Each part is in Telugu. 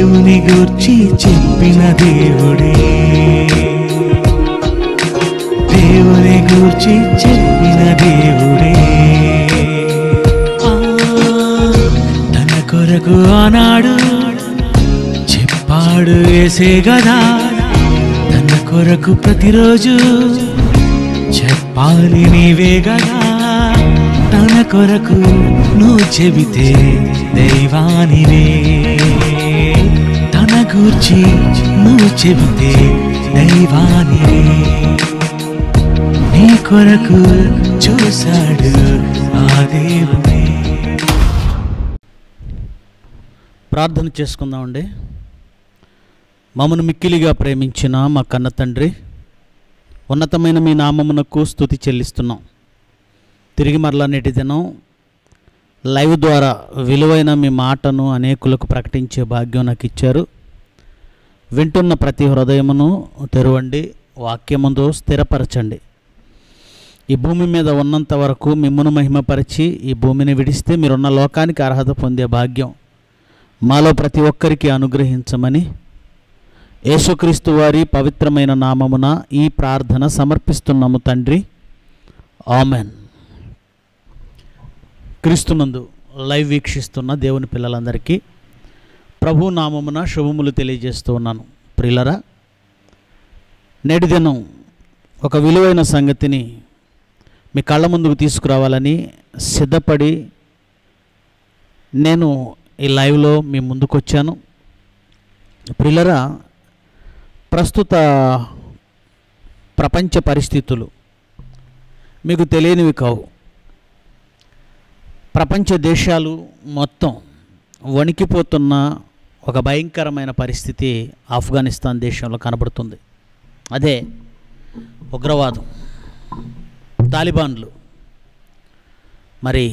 దేవుని గూర్చి చెప్పిన దేవుడే దేవుని గూర్చి చెప్పిన దేవుడే ఆ, తన కొరకు ఆనాడు చెప్పాడు వేసే గదా తన కొరకు ప్రతిరోజు చెప్పాలి నీవే గదా తన కొరకు నువ్వు చెబితే దైవానివే తన గూర్చి నువ్వు చెబితే దైవానివే నీ కొరకు చూశాడు ఆ దేవుడే ప్రార్థన చేసుకుందామండి మమ్మను మిక్కిలిగా ప్రేమించిన మా కన్న తండ్రి ఉన్నతమైన మీ నామమునకు స్తుతి చెల్లిస్తున్నాం తిరిగి మరలా నేటి దినం లైవ్ ద్వారా విలువైన మీ మాటను అనేకులకు ప్రకటించే భాగ్యం నాకు ఇచ్చారు వింటున్న ప్రతి హృదయమును తెరవండి వాక్యముతో స్థిరపరచండి ఈ భూమి మీద ఉన్నంత వరకు మిమ్మను మహిమపరిచి ఈ భూమిని విడిస్తే మీరున్న లోకానికి అర్హత పొందే భాగ్యం మాలో ప్రతి ఒక్కరికి అనుగ్రహించమని యేసుక్రీస్తు వారి పవిత్రమైన నామమున ఈ ప్రార్థన సమర్పిస్తున్నాము తండ్రి ఆమెన్ క్రీస్తునందు లైవ్ వీక్షిస్తున్న దేవుని పిల్లలందరికీ ప్రభు నామమున శుభములు తెలియజేస్తూ ఉన్నాను ప్రిలరా నేటి దినం ఒక విలువైన సంగతిని మీ కళ్ళ ముందుకు తీసుకురావాలని సిద్ధపడి నేను ఈ లైవ్లో మీ ముందుకు వచ్చాను ప్రిలరా ప్రస్తుత ప్రపంచ పరిస్థితులు మీకు తెలియనివి కావు ప్రపంచ దేశాలు మొత్తం వణికిపోతున్న ఒక భయంకరమైన పరిస్థితి ఆఫ్ఘనిస్తాన్ దేశంలో కనబడుతుంది అదే ఉగ్రవాదం తాలిబాన్లు మరి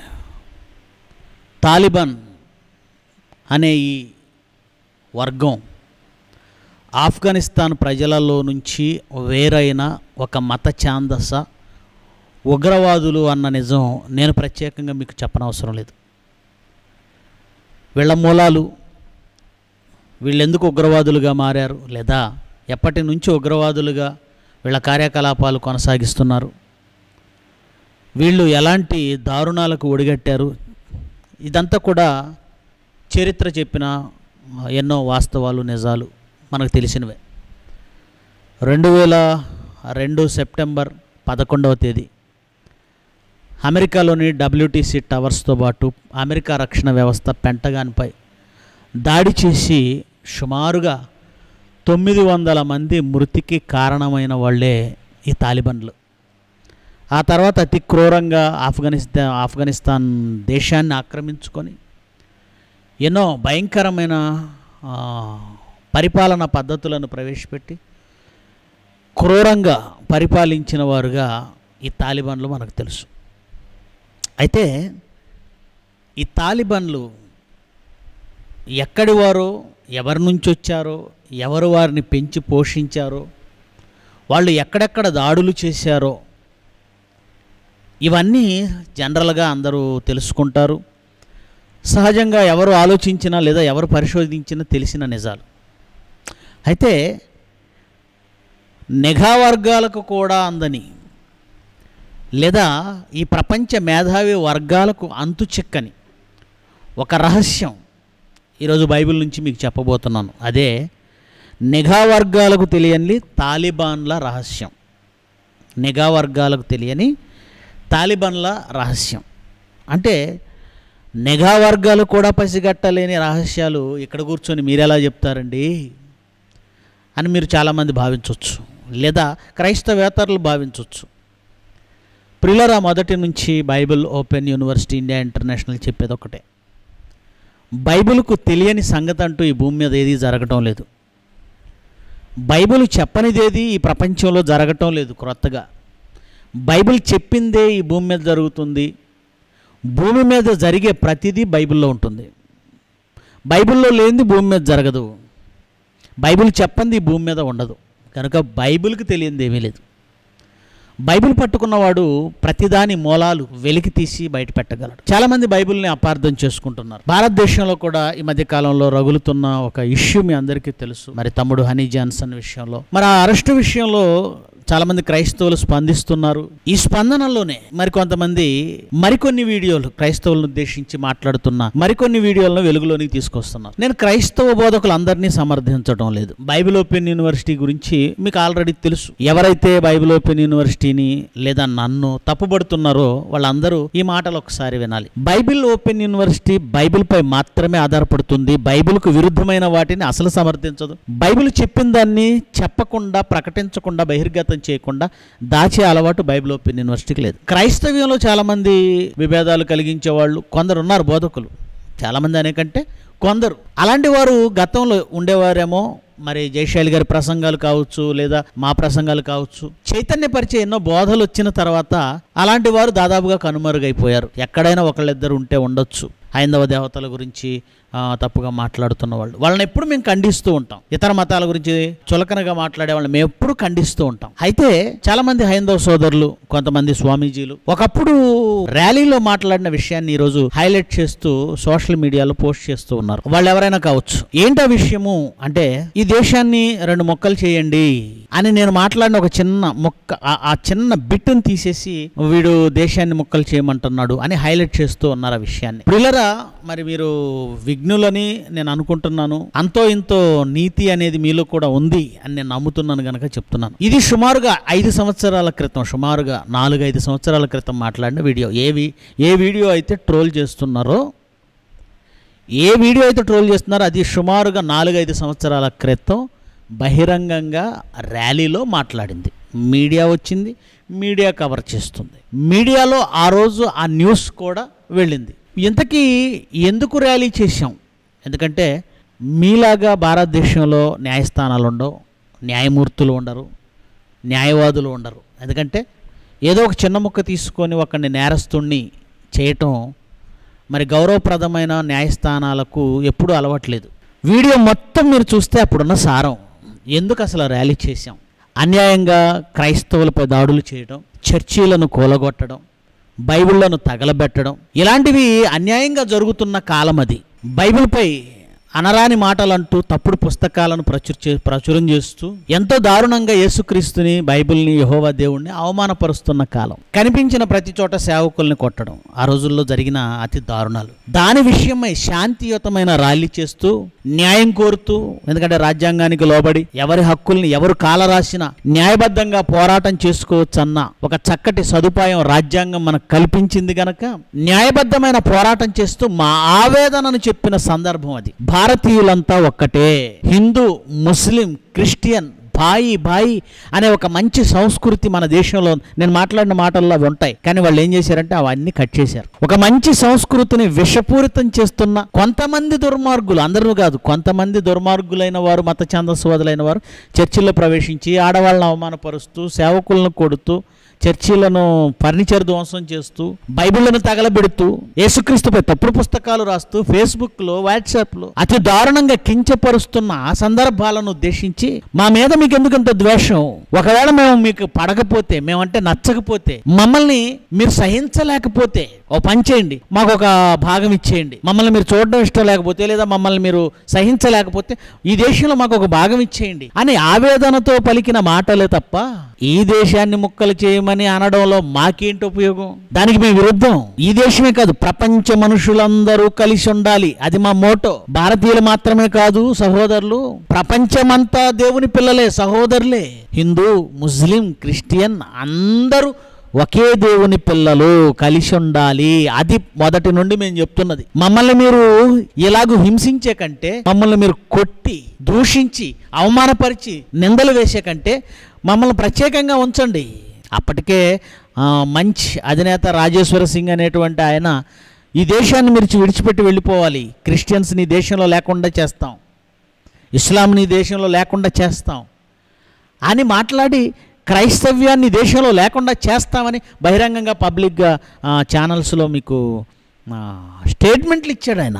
తాలిబాన్ అనే ఈ వర్గం ఆఫ్ఘనిస్తాన్ ప్రజలలో నుంచి వేరైన ఒక మత ఛాందస ఉగ్రవాదులు అన్న నిజం నేను ప్రత్యేకంగా మీకు చెప్పనవసరం లేదు వీళ్ళ మూలాలు వీళ్ళెందుకు ఉగ్రవాదులుగా మారారు లేదా ఎప్పటి నుంచి ఉగ్రవాదులుగా వీళ్ళ కార్యకలాపాలు కొనసాగిస్తున్నారు వీళ్ళు ఎలాంటి దారుణాలకు ఒడిగట్టారు ఇదంతా కూడా చరిత్ర చెప్పిన ఎన్నో వాస్తవాలు నిజాలు మనకు తెలిసినవే రెండు వేల రెండు సెప్టెంబర్ పదకొండవ తేదీ అమెరికాలోని డబ్ల్యూటీసీ టవర్స్తో పాటు అమెరికా రక్షణ వ్యవస్థ పెంటగాన్పై దాడి చేసి సుమారుగా తొమ్మిది వందల మంది మృతికి కారణమైన వాళ్ళే ఈ తాలిబన్లు ఆ తర్వాత అతి క్రూరంగా ఆఫ్ఘనిస్తాన్ ఆఫ్ఘనిస్తాన్ దేశాన్ని ఆక్రమించుకొని ఎన్నో భయంకరమైన ఆ, పరిపాలన పద్ధతులను ప్రవేశపెట్టి క్రూరంగా పరిపాలించిన వారుగా ఈ తాలిబాన్లు మనకు తెలుసు అయితే ఈ తాలిబాన్లు ఎక్కడి వారో ఎవరి నుంచి వచ్చారో ఎవరు వారిని పెంచి పోషించారో వాళ్ళు ఎక్కడెక్కడ దాడులు చేశారో ఇవన్నీ జనరల్గా అందరూ తెలుసుకుంటారు సహజంగా ఎవరు ఆలోచించినా లేదా ఎవరు పరిశోధించినా తెలిసిన నిజాలు అయితే నిఘా వర్గాలకు కూడా అందని లేదా ఈ ప్రపంచ మేధావి వర్గాలకు అంతు చిక్కని ఒక రహస్యం ఈరోజు బైబిల్ నుంచి మీకు చెప్పబోతున్నాను అదే నిఘా వర్గాలకు తెలియని తాలిబాన్ల రహస్యం నిఘా వర్గాలకు తెలియని తాలిబాన్ల రహస్యం అంటే నిఘా వర్గాలు కూడా పసిగట్టలేని రహస్యాలు ఇక్కడ కూర్చొని మీరు ఎలా చెప్తారండి అని మీరు చాలామంది భావించవచ్చు లేదా క్రైస్తవేతరులు భావించవచ్చు ప్రిలరా మొదటి నుంచి Bible open university India international చెప్పేది ఒకటే బైబిల్కు తెలియని సంగతి అంటూ ఈ భూమి మీద ఏది జరగటం లేదు బైబిల్ చెప్పనిదేది ఈ ప్రపంచంలో జరగటం లేదు క్రొత్తగా బైబిల్ చెప్పిందే ఈ భూమి మీద జరుగుతుంది భూమి మీద జరిగే ప్రతిదీ బైబిల్లో ఉంటుంది బైబిల్లో లేనిది భూమి మీద జరగదు బైబిల్ చెప్పంది ఈ భూమి మీద ఉండదు కనుక బైబిల్కి తెలియంది ఏమీ లేదు బైబిల్ పట్టుకున్నవాడు ప్రతిదాని మూలాలు వెలికి తీసి బయట పెట్టగలడు చాలా మంది బైబిల్ని అపార్థం చేసుకుంటున్నారు భారతదేశంలో కూడా ఈ మధ్య కాలంలో రగులుతున్న ఒక ఇష్యూ మీ అందరికీ తెలుసు మరి తమ్ముడు హనీ జాన్సన్ విషయంలో మరి ఆ అరెస్టు విషయంలో చాలా మంది క్రైస్తవులు స్పందిస్తున్నారు ఈ స్పందనలోనే మరి కొంతమంది మరికొన్ని వీడియోలు క్రైస్తవులను ఉద్దేశించి మాట్లాడుతున్న మరికొన్ని వీడియోలను వెలుగులోనికి తీసుకొస్తున్నారు నేను క్రైస్తవ బోధకులందరినీ సమర్థించడం లేదు బైబిల్ ఓపెన్ యూనివర్సిటీ గురించి మీకు ఆల్రెడీ తెలుసు ఎవరైతే బైబిల్ ఓపెన్ యూనివర్సిటీని లేదా నన్ను తప్పుపడుతున్నారో వాళ్ళందరూ ఈ మాటలు ఒకసారి వినాలి బైబిల్ ఓపెన్ యూనివర్సిటీ బైబిల్ పై మాత్రమే ఆధారపడుతుంది బైబిల్కు విరుద్ధమైన వాటిని అసలు సమర్థించదు బైబిల్ చెప్పిన దాన్ని చెప్పకుండా ప్రకటించకుండా బహిర్గతం చేయకుండా దాచే అలవాటు బైబిల్ ఓపెన్ యూనివర్సిటీకి లేదు క్రైస్తవ్యంలో చాలా మంది విభేదాలు కలిగించే వాళ్ళు కొందరు ఉన్నారు బోధకులు చాలా మంది అనేకంటే కొందరు అలాంటి వారు గతంలో ఉండేవారేమో మరి జయశాలి గారి ప్రసంగాలు కావచ్చు లేదా మా ప్రసంగాలు కావచ్చు చైతన్యపరిచే ఎన్నో బోధలు వచ్చిన తర్వాత అలాంటి వారు దాదాపుగా కనుమరుగైపోయారు ఎక్కడైనా ఒకళ్ళిద్దరు ఉంటే ఉండొచ్చు హైందవ దేవతల గురించి ఆ, తప్పుగా మాట్లాడుతున్న వాళ్ళు వాళ్ళని ఎప్పుడు మేము ఖండిస్తూ ఉంటాం ఇతర మతాల గురించి చులకనగా మాట్లాడే వాళ్ళని మేము ఎప్పుడు ఖండిస్తూ ఉంటాం అయితే చాలా మంది హైందవ సోదరులు కొంతమంది స్వామీజీలు ఒకప్పుడు ర్యాలీలో మాట్లాడిన విషయాన్ని ఈరోజు హైలైట్ చేస్తూ సోషల్ మీడియాలో పోస్ట్ చేస్తూ ఉన్నారు వాళ్ళు ఎవరైనా కావచ్చు ఏంటా విషయము అంటే ఈ దేశాన్ని రెండు మొక్కలు చేయండి అని నేను మాట్లాడిన ఒక చిన్న మొక్క ఆ- ఆ చిన్న బిట్టును తీసేసి వీడు దేశాన్ని మొక్కలు చేయమంటున్నాడు అని హైలైట్ చేస్తూ ఉన్నారు ఆ విషయాన్ని ప్రిల్లరా మరి మీరు విఘ్నులని నేను అనుకుంటున్నాను అంతో ఇంతో నీతి అనేది మీలో కూడా ఉంది అని నేను నమ్ముతున్నాను గనక చెప్తున్నాను ఇది సుమారుగా ఐదు సంవత్సరాల క్రితం సుమారుగా నాలుగు ఐదు సంవత్సరాల క్రితం మాట్లాడిన వీడియో ఏ వి- ఏ వీడియో అయితే ట్రోల్ చేస్తున్నారో ఏ వీడియో అయితే ట్రోల్ చేస్తున్నారో అది సుమారుగా నాలుగైదు సంవత్సరాల క్రితం బహిరంగంగా ర్యాలీలో మాట్లాడింది మీడియా వచ్చింది మీడియా కవర్ చేస్తుంది మీడియాలో ఆ రోజు ఆ న్యూస్ కూడా వెళ్ళింది ఇంతకీ ఎందుకు ర్యాలీ చేశాం ఎందుకంటే మీలాగా భారతదేశంలో న్యాయస్థానాలు ఉండవు న్యాయమూర్తులు ఉండరు న్యాయవాదులు ఉండరు ఎందుకంటే ఏదో ఒక చిన్న ముక్క తీసుకొని ఒకరిని నేరస్తుణ్ణి చేయటం మరి గౌరవప్రదమైన న్యాయస్థానాలకు ఎప్పుడూ అలవాట్లేదు వీడియో మొత్తం మీరు చూస్తే అప్పుడున్న సారం ఎందుకు అసలు ర్యాలీ చేశాం అన్యాయంగా క్రైస్తవులపై దాడులు చేయడం చర్చీలను కూలగొట్టడం బైబిళ్లను తగలబెట్టడం ఇలాంటివి అన్యాయంగా జరుగుతున్న కాలం అది బైబిల్పై అనరాని మాటలంటూ తప్పుడు పుస్తకాలను ప్రచుర చే- ప్రచురం చేస్తూ ఎంతో దారుణంగా యేసుక్రీస్తుని బైబిల్ని యహోవా దేవుణ్ణి అవమానపరుస్తున్న కాలం కనిపించిన ప్రతి చోట సేవకుల్ని కొట్టడం ఆ రోజుల్లో జరిగిన అతి దారుణాలు దాని విషయమై శాంతియుతమైన ర్యాలీ చేస్తూ న్యాయం కోరుతూ ఎందుకంటే రాజ్యాంగానికి లోబడి ఎవరి హక్కుల్ని ఎవరు కాలరాసినా న్యాయబద్ధంగా పోరాటం చేసుకోవచ్చన్న ఒక చక్కటి సదుపాయం రాజ్యాంగం మనకు కల్పించింది గనక న్యాయబద్ధమైన పోరాటం చేస్తూ మా ఆవేదనను చెప్పిన సందర్భం అది భారతీయులంతా ఒక్కటే హిందూ ముస్లిం క్రిస్టియన్ బాయి బాయి అనే ఒక మంచి సంస్కృతి మన దేశంలో నేను మాట్లాడిన మాటల్లో అవి ఉంటాయి కానీ వాళ్ళు ఏం చేశారంటే అవన్నీ కట్ చేశారు ఒక మంచి సంస్కృతిని విషపూరితం చేస్తున్న కొంతమంది దుర్మార్గులు అందరూ కాదు కొంతమంది దుర్మార్గులైన వారు మత ఛందస్వాదులైన వారు చర్చిల్లో ప్రవేశించి ఆడవాళ్ళని అవమానపరుస్తూ సేవకులను కొడుతూ చర్చిలను ఫర్నిచర్ ధ్వంసం చేస్తూ బైబిళ్లను తగలబెడుతూ యేసుక్రీస్తుపై తప్పుడు పుస్తకాలు రాస్తూ ఫేస్బుక్లో వాట్సాప్లో అతి దారుణంగా కించపరుస్తున్న ఆ సందర్భాలను ఉద్దేశించి మా మీద మీకు ఎందుకంత ద్వేషం ఒకవేళ మేము మీకు పడకపోతే మేమంటే నచ్చకపోతే మమ్మల్ని మీరు సహించలేకపోతే ఓ పని చేయండి మాకు ఒక భాగం ఇచ్చేయండి మమ్మల్ని మీరు చూడడం ఇష్టం లేకపోతే లేదా మమ్మల్ని మీరు సహించలేకపోతే ఈ దేశంలో మాకు ఒక భాగం ఇచ్చేయండి అని ఆవేదనతో పలికిన మాటలే తప్ప ఈ దేశాన్ని ముక్కలు చేయమని అనడంలో మాకేంటి ఉపయోగం దానికి మేము విరుద్ధం ఈ దేశమే కాదు ప్రపంచ మనుషులందరూ కలిసి ఉండాలి అది మా మోటో భారతీయులు మాత్రమే కాదు సహోదరులు ప్రపంచమంతా దేవుని పిల్లలే సహోదరులే హిందూ ముస్లిం క్రిస్టియన్ అందరూ ఒకే దేవుని పిల్లలు కలిసి ఉండాలి అది మొదటి నుండి మేము చెప్తున్నది మమ్మల్ని మీరు ఇలాగూ హింసించే కంటే మమ్మల్ని మీరు కొట్టి దూషించి అవమానపరిచి నిందలు వేసే కంటే మమ్మల్ని ప్రత్యేకంగా ఉంచండి అప్పటికే ఆ, మంచి అధినేత రాజేశ్వర సింగ్ అనేటువంటి ఆయన ఈ దేశాన్ని మీరు విడిచిపెట్టి వెళ్ళిపోవాలి క్రిస్టియన్స్ని ఈ దేశంలో లేకుండా చేస్తాం ఇస్లాంని ఈ దేశంలో లేకుండా చేస్తాం అని మాట్లాడి క్రైస్తవ్యాన్ని దేశంలో లేకుండా చేస్తామని బహిరంగంగా పబ్లిక్గా ఆ, ఛానల్స్లో మీకు ఆ, స్టేట్మెంట్లు ఇచ్చాడు ఆయన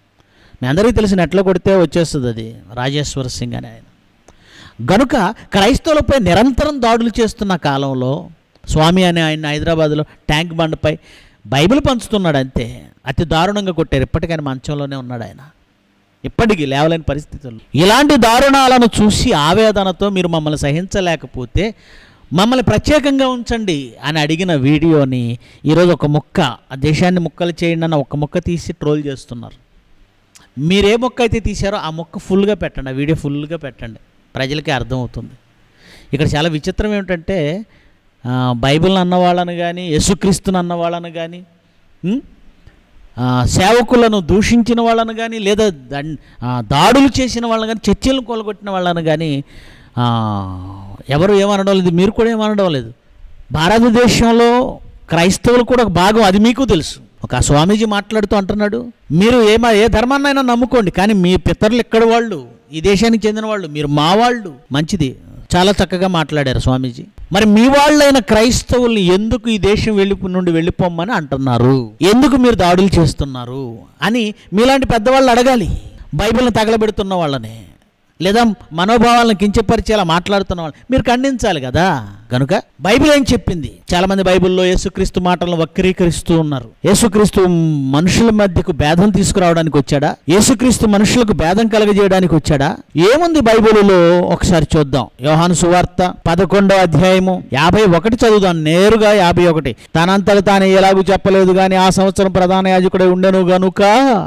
మీ అందరికీ తెలిసి నెట్లో కొడితే వచ్చేస్తుంది అది రాజేశ్వర సింగ్ అని ఆయన గనుక క్రైస్తవులపై నిరంతరం దాడులు చేస్తున్న కాలంలో స్వామి అని ఆయన హైదరాబాద్లో ట్యాంక్ బండ్పై బైబిల్ పంచుతున్నాడు అంతే అతి దారుణంగా కొట్టారు ఇప్పటికైనా మంచంలోనే ఉన్నాడు ఆయన ఇప్పటికీ లేవలేని పరిస్థితుల్లో ఇలాంటి దారుణాలను చూసి ఆవేదనతో మీరు మమ్మల్ని సహించలేకపోతే మమ్మల్ని ప్రత్యేకంగా ఉంచండి అని అడిగిన వీడియోని ఈరోజు ఒక ముక్క ఆ దేశాన్ని ముక్కలు చేయండి అన్న ఒక ముక్క తీసి ట్రోల్ చేస్తున్నారు మీరు ఏ మొక్క అయితే తీశారో ఆ మొక్క ఫుల్గా పెట్టండి ఆ వీడియో ఫుల్గా పెట్టండి ప్రజలకి అర్థమవుతుంది ఇక్కడ చాలా విచిత్రం ఏమిటంటే ఆ, బైబిల్ అన్న వాళ్ళని కానీ యేసుక్రీస్తుని అన్న వాళ్ళని కానీ ఉం? ఆ, సేవకులను దూషించిన వాళ్ళని కానీ లేదా దం- ఆ, దాడులు చేసిన వాళ్ళని కానీ చర్చలను కొలగొట్టిన వాళ్ళని కానీ ఆ, ఎవరు ఏమనడం లేదు మీరు కూడా ఏమనడం లేదు భారతదేశంలో క్రైస్తవులు కూడా ఒక భాగం అది మీకు తెలుసు ఒక స్వామీజీ మాట్లాడుతూ అంటున్నాడు మీరు ఏమా ఏ ధర్మాన్నైనా నమ్ముకోండి కానీ మీ పితరులు ఎక్కడ వాళ్ళు ఈ దేశానికి చెందిన వాళ్ళు మీరు మా వాళ్ళు మంచిది చాలా చక్కగా మాట్లాడారు స్వామీజీ మరి మీ వాళ్ళైన క్రైస్తవుల్ని ఎందుకు ఈ దేశం వెళ్ళి నుండి వెళ్ళిపోమ్మని అంటున్నారు ఎందుకు మీరు దాడులు చేస్తున్నారు అని మీలాంటి పెద్దవాళ్ళు అడగాలి బైబిల్ని తగలబెడుతున్న వాళ్ళని లేదా మనోభావాలను కించపరిచేలా మాట్లాడుతున్న వాళ్ళు మీరు ఖండించాలి కదా కనుక బైబిల్ ఏం చెప్పింది చాలా మంది బైబిల్లో యేసుక్రీస్తు మాటలను వక్రీకరిస్తూ ఉన్నారు యేసుక్రీస్తు మనుషుల మధ్యకు భేదం తీసుకురావడానికి వచ్చాడా యేసుక్రీస్తు మనుషులకు భేదం కలగజేయడానికి వచ్చాడా ఏముంది బైబిలులో ఒకసారి చూద్దాం యోహాను సువార్త పదకొండో అధ్యాయము యాభై ఒకటి చదువుదాం నేరుగా యాభై ఒకటి తనంతట తాను ఎలాగూ చెప్పలేదు కానీ ఆ సంవత్సరం ప్రధాన యాజకుడై ఉండెను గనుక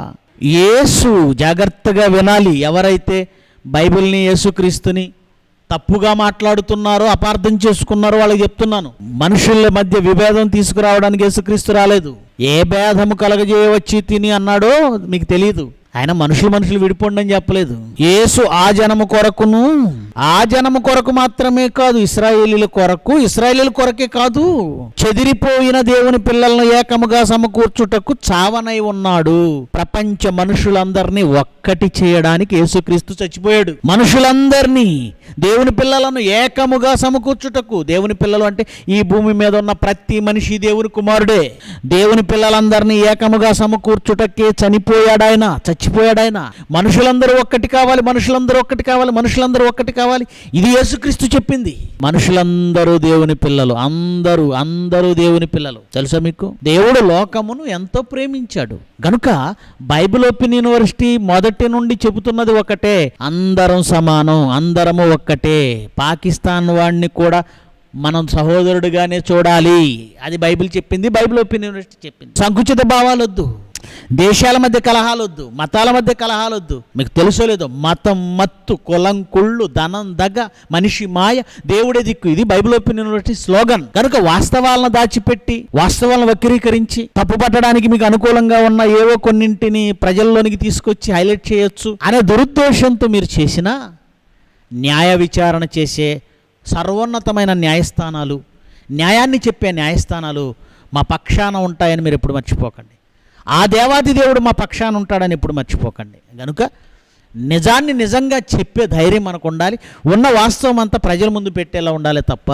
యేసు జాగ్రత్తగా వినాలి ఎవరైతే బైబిల్ని యేసుక్రీస్తుని తప్పుగా మాట్లాడుతున్నారో అపార్థం చేసుకున్నారో వాళ్ళకి చెప్తున్నాను మనుషుల మధ్య విభేదం తీసుకురావడానికి యేసుక్రీస్తు రాలేదు ఏ భేదము కలగజేయవచ్చి తిని అన్నాడో మీకు తెలియదు ఆయన మనుషులు మనుషులు విడిపోండి అని చెప్పలేదు యేసు ఆ జనము కొరకును ఆ జనము కొరకు మాత్రమే కాదు ఇస్రాయేలీల కొరకు ఇస్రాయేలీల కొరకే కాదు చెదిరిపోయిన దేవుని పిల్లలను ఏకముగా సమకూర్చుటకు చావనై ఉన్నాడు ప్రపంచ మనుషులందరినీ ఒక్కటి చేయడానికి యేసుక్రీస్తు చచ్చిపోయాడు మనుషులందరినీ దేవుని పిల్లలను ఏకముగా సమకూర్చుటకు దేవుని పిల్లలు అంటే ఈ భూమి మీద ఉన్న ప్రతి మనిషి దేవుని కుమారుడే దేవుని పిల్లలందరినీ ఏకముగా సమకూర్చుటకే చనిపోయాడు ఆయన చచ్చిపోయాడు ఆయన మనుషులందరూ ఒక్కటి కావాలి మనుషులందరూ ఒక్కటి కావాలి మనుషులందరూ ఒక్కటి కావాలి ఇది యేసుక్రీస్తు చెప్పింది మనుషులందరూ దేవుని పిల్లలు అందరూ అందరూ దేవుని పిల్లలు తెలుసా మీకు దేవుడు లోకమును ఎంతో ప్రేమించాడు గనుక బైబిల్ ఓపెన్ యూనివర్సిటీ మొదటి నుండి చెబుతున్నది ఒకటే అందరం సమానం అందరము ఒక్కటే పాకిస్తాన్ వాడిని కూడా మనం సహోదరుడిగానే చూడాలి అది బైబిల్ చెప్పింది బైబిల్ ఓపెన్ యూనివర్సిటీ చెప్పింది సంకుచిత భావాలొద్దు దేశాల మధ్య కలహాలొద్దు మతాల మధ్య కలహాలొద్దు మీకు తెలుసో లేదో మతం మత్తు కులం కుళ్ళు ధనం దగ్గ మనిషి మాయ దేవుడే దిక్కు ఇది బైబిల్ ఓపెన్ యూనివర్సిటీ స్లోగన్ కనుక వాస్తవాలను దాచిపెట్టి వాస్తవాలను వక్రీకరించి తప్పు పట్టడానికి మీకు అనుకూలంగా ఉన్న ఏవో కొన్నింటిని ప్రజల్లోనికి తీసుకొచ్చి హైలైట్ చేయొచ్చు అనే దురుద్దేశంతో మీరు చేసినా న్యాయ విచారణ చేసే సర్వోన్నతమైన న్యాయస్థానాలు న్యాయాన్ని చెప్పే న్యాయస్థానాలు మా పక్షాన ఉంటాయని మీరు ఎప్పుడు మర్చిపోకండి ఆ దేవాది దేవుడు మా పక్షాన ఉంటాడని ఎప్పుడు మర్చిపోకండి కనుక నిజాన్ని నిజంగా చెప్పే ధైర్యం మనకు ఉండాలి ఉన్న వాస్తవం అంతా ప్రజల ముందు పెట్టేలా ఉండాలి తప్ప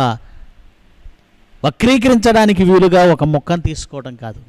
వక్రీకరించడానికి వీలుగా ఒక మొక్కను తీసుకోవడం కాదు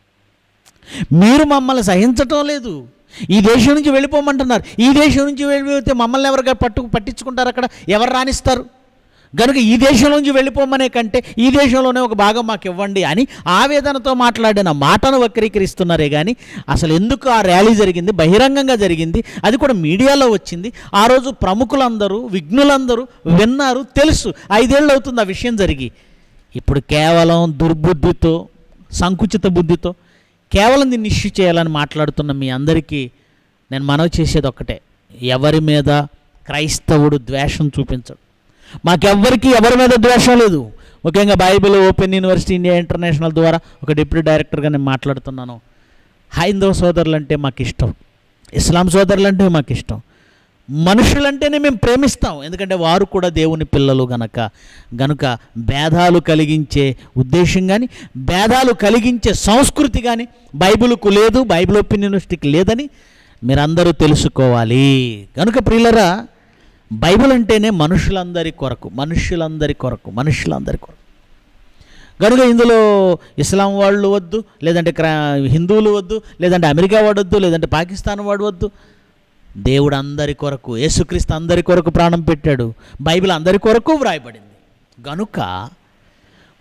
మీరు మమ్మల్ని సహించటం లేదు ఈ దేశం నుంచి వెళ్ళిపోమంటున్నారు ఈ దేశం నుంచి వెళ్ళిపోతే మమ్మల్ని ఎవరిగా పట్టు పట్టించుకుంటారు అక్కడ ఎవరు రాణిస్తారు కనుక ఈ దేశం నుంచి వెళ్ళిపోమనే కంటే ఈ దేశంలోనే ఒక భాగం మాకు ఇవ్వండి అని ఆవేదనతో మాట్లాడిన మాటను వక్రీకరిస్తున్నారే కానీ అసలు ఎందుకు ఆ ర్యాలీ జరిగింది బహిరంగంగా జరిగింది అది కూడా మీడియాలో వచ్చింది ఆ రోజు ప్రముఖులందరూ విఘ్నులందరూ విన్నారు తెలుసు ఐదేళ్ళు అవుతుంది ఆ విషయం జరిగి ఇప్పుడు కేవలం దుర్బుద్ధితో సంకుచిత బుద్ధితో కేవలం దీన్ని ఇష్యూ చేయాలని మాట్లాడుతున్న మీ అందరికీ నేను మనవి చేసేది ఒక్కటే ఎవరి మీద క్రైస్తవుడు ద్వేషం చూపించడు మాకెవ్వరికి ఎవరి మీద ద్వేషం లేదు ముఖ్యంగా Bible open university India international ద్వారా ఒక డిప్యూటీ డైరెక్టర్గా నేను మాట్లాడుతున్నాను హైందవ సోదరులు అంటే మాకు ఇష్టం ఇస్లాం సోదరులు అంటే మాకు ఇష్టం మనుషులంటేనే మేము ప్రేమిస్తాం ఎందుకంటే వారు కూడా దేవుని పిల్లలు గనక గనుక భేదాలు కలిగించే ఉద్దేశం కానీ భేదాలు కలిగించే సంస్కృతి కానీ బైబిల్కు లేదు బైబిల్ ఓపెన్ యూనివర్సిటీకి లేదని మీరందరూ తెలుసుకోవాలి కనుక ప్రియులరా బైబిల్ అంటేనే మనుషులందరి కొరకు మనుషులందరి కొరకు మనుషులందరి కొరకు కనుక ఇందులో ఇస్లాం వాళ్ళు వద్దు లేదంటే క్రా హిందువులు వద్దు లేదంటే అమెరికా వాడు వద్దు లేదంటే పాకిస్తాన్ వాడు వద్దు దేవుడు అందరి కొరకు యేసుక్రీస్తు అందరి కొరకు ప్రాణం పెట్టాడు బైబిల్ అందరి కొరకు వ్రాయబడింది గనుక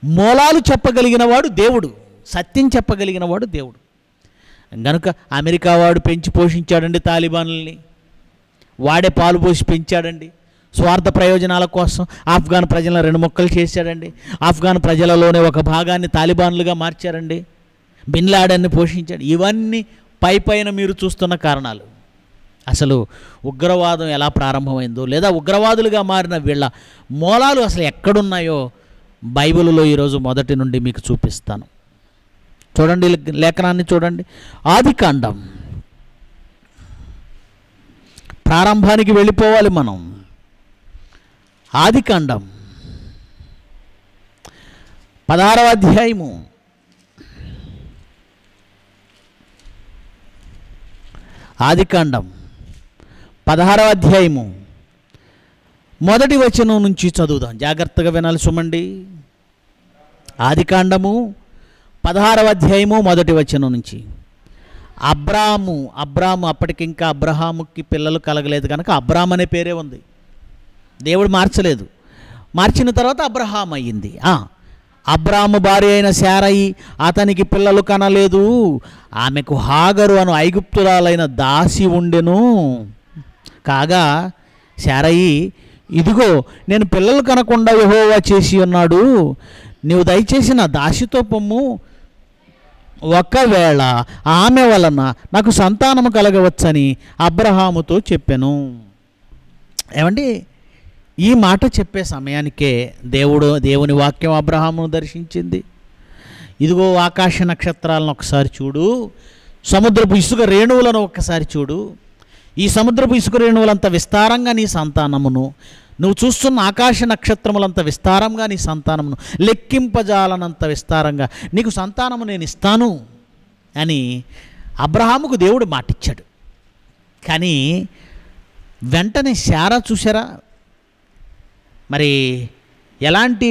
మూలాలు చెప్పగలిగిన వాడు దేవుడు సత్యం చెప్పగలిగిన వాడు దేవుడు గనుక అమెరికా వాడు పెంచి పోషించాడండి తాలిబాన్లని వాడే పాలు పోసి పెంచాడండి స్వార్థ ప్రయోజనాల కోసం ఆఫ్ఘాన్ ప్రజలను రెండు మొక్కలు చేశాడండి ఆఫ్ఘాన్ ప్రజలలోనే ఒక భాగాన్ని తాలిబాన్లుగా మార్చారండి బిన్ లాడన్ని పోషించాడు ఇవన్నీ పై పైన మీరు చూస్తున్న కారణాలు అసలు ఉగ్రవాదం ఎలా ప్రారంభమైందో లేదా ఉగ్రవాదులుగా మారిన వీళ్ళ మూలాలు అసలు ఎక్కడున్నాయో బైబిల్లో ఈరోజు మొదటి నుండి మీకు చూపిస్తాను చూడండి లే- లేఖనాన్ని చూడండి ఆదికాండం ప్రారంభానికి వెళ్ళిపోవాలి మనం ఆదికాండం పదహారవ అధ్యాయము ఆదికాండం పదహారవ అధ్యాయము మొదటి వచనం నుంచి చదువుదాం జాగ్రత్తగా వినాలి సుమండి ఆదికాండము పదహారవ అధ్యాయము మొదటి వచనం నుంచి అబ్రాము అబ్రాము అప్పటికింకా అబ్రహాముకి పిల్లలు కలగలేదు కనుక అబ్రామ్ అనే పేరే ఉంది దేవుడు మార్చలేదు మార్చిన తర్వాత అబ్రహాం అయ్యింది ఆ, అబ్రాము భార్య అయిన శారయి అతనికి పిల్లలు కనలేదు ఆమెకు హాగరు అను ఐగుప్తురాలైన దాసి ఉండెను కాగా శారయి ఇదిగో నేను పిల్లలు కనకుండా యెహోవా చేసి ఉన్నాడు నీవు దయచేసి నా దాసితో పొమ్ము ఒకవేళ ఆమె వలన నాకు సంతానము కలగవచ్చని అబ్రహాముతో చెప్పాను ఏమండి ఈ మాట చెప్పే సమయానికే దేవుడు దేవుని వాక్యం అబ్రహామును దర్శించింది ఇదిగో ఆకాశ నక్షత్రాలను ఒకసారి చూడు సముద్రపు ఇసుక రేణువులను ఒక్కసారి చూడు ఈ సముద్రపు ఇసుక రేణువులంత విస్తారంగా నీ సంతానమును నువ్వు చూస్తున్న ఆకాశ నక్షత్రములంత విస్తారంగా నీ సంతానమును లెక్కింపజాలనంత విస్తారంగా నీకు సంతానము నేను ఇస్తాను అని అబ్రహాముకు దేవుడు మాటిచ్చాడు కానీ వెంటనే శారా చూసారా మరి ఎలాంటి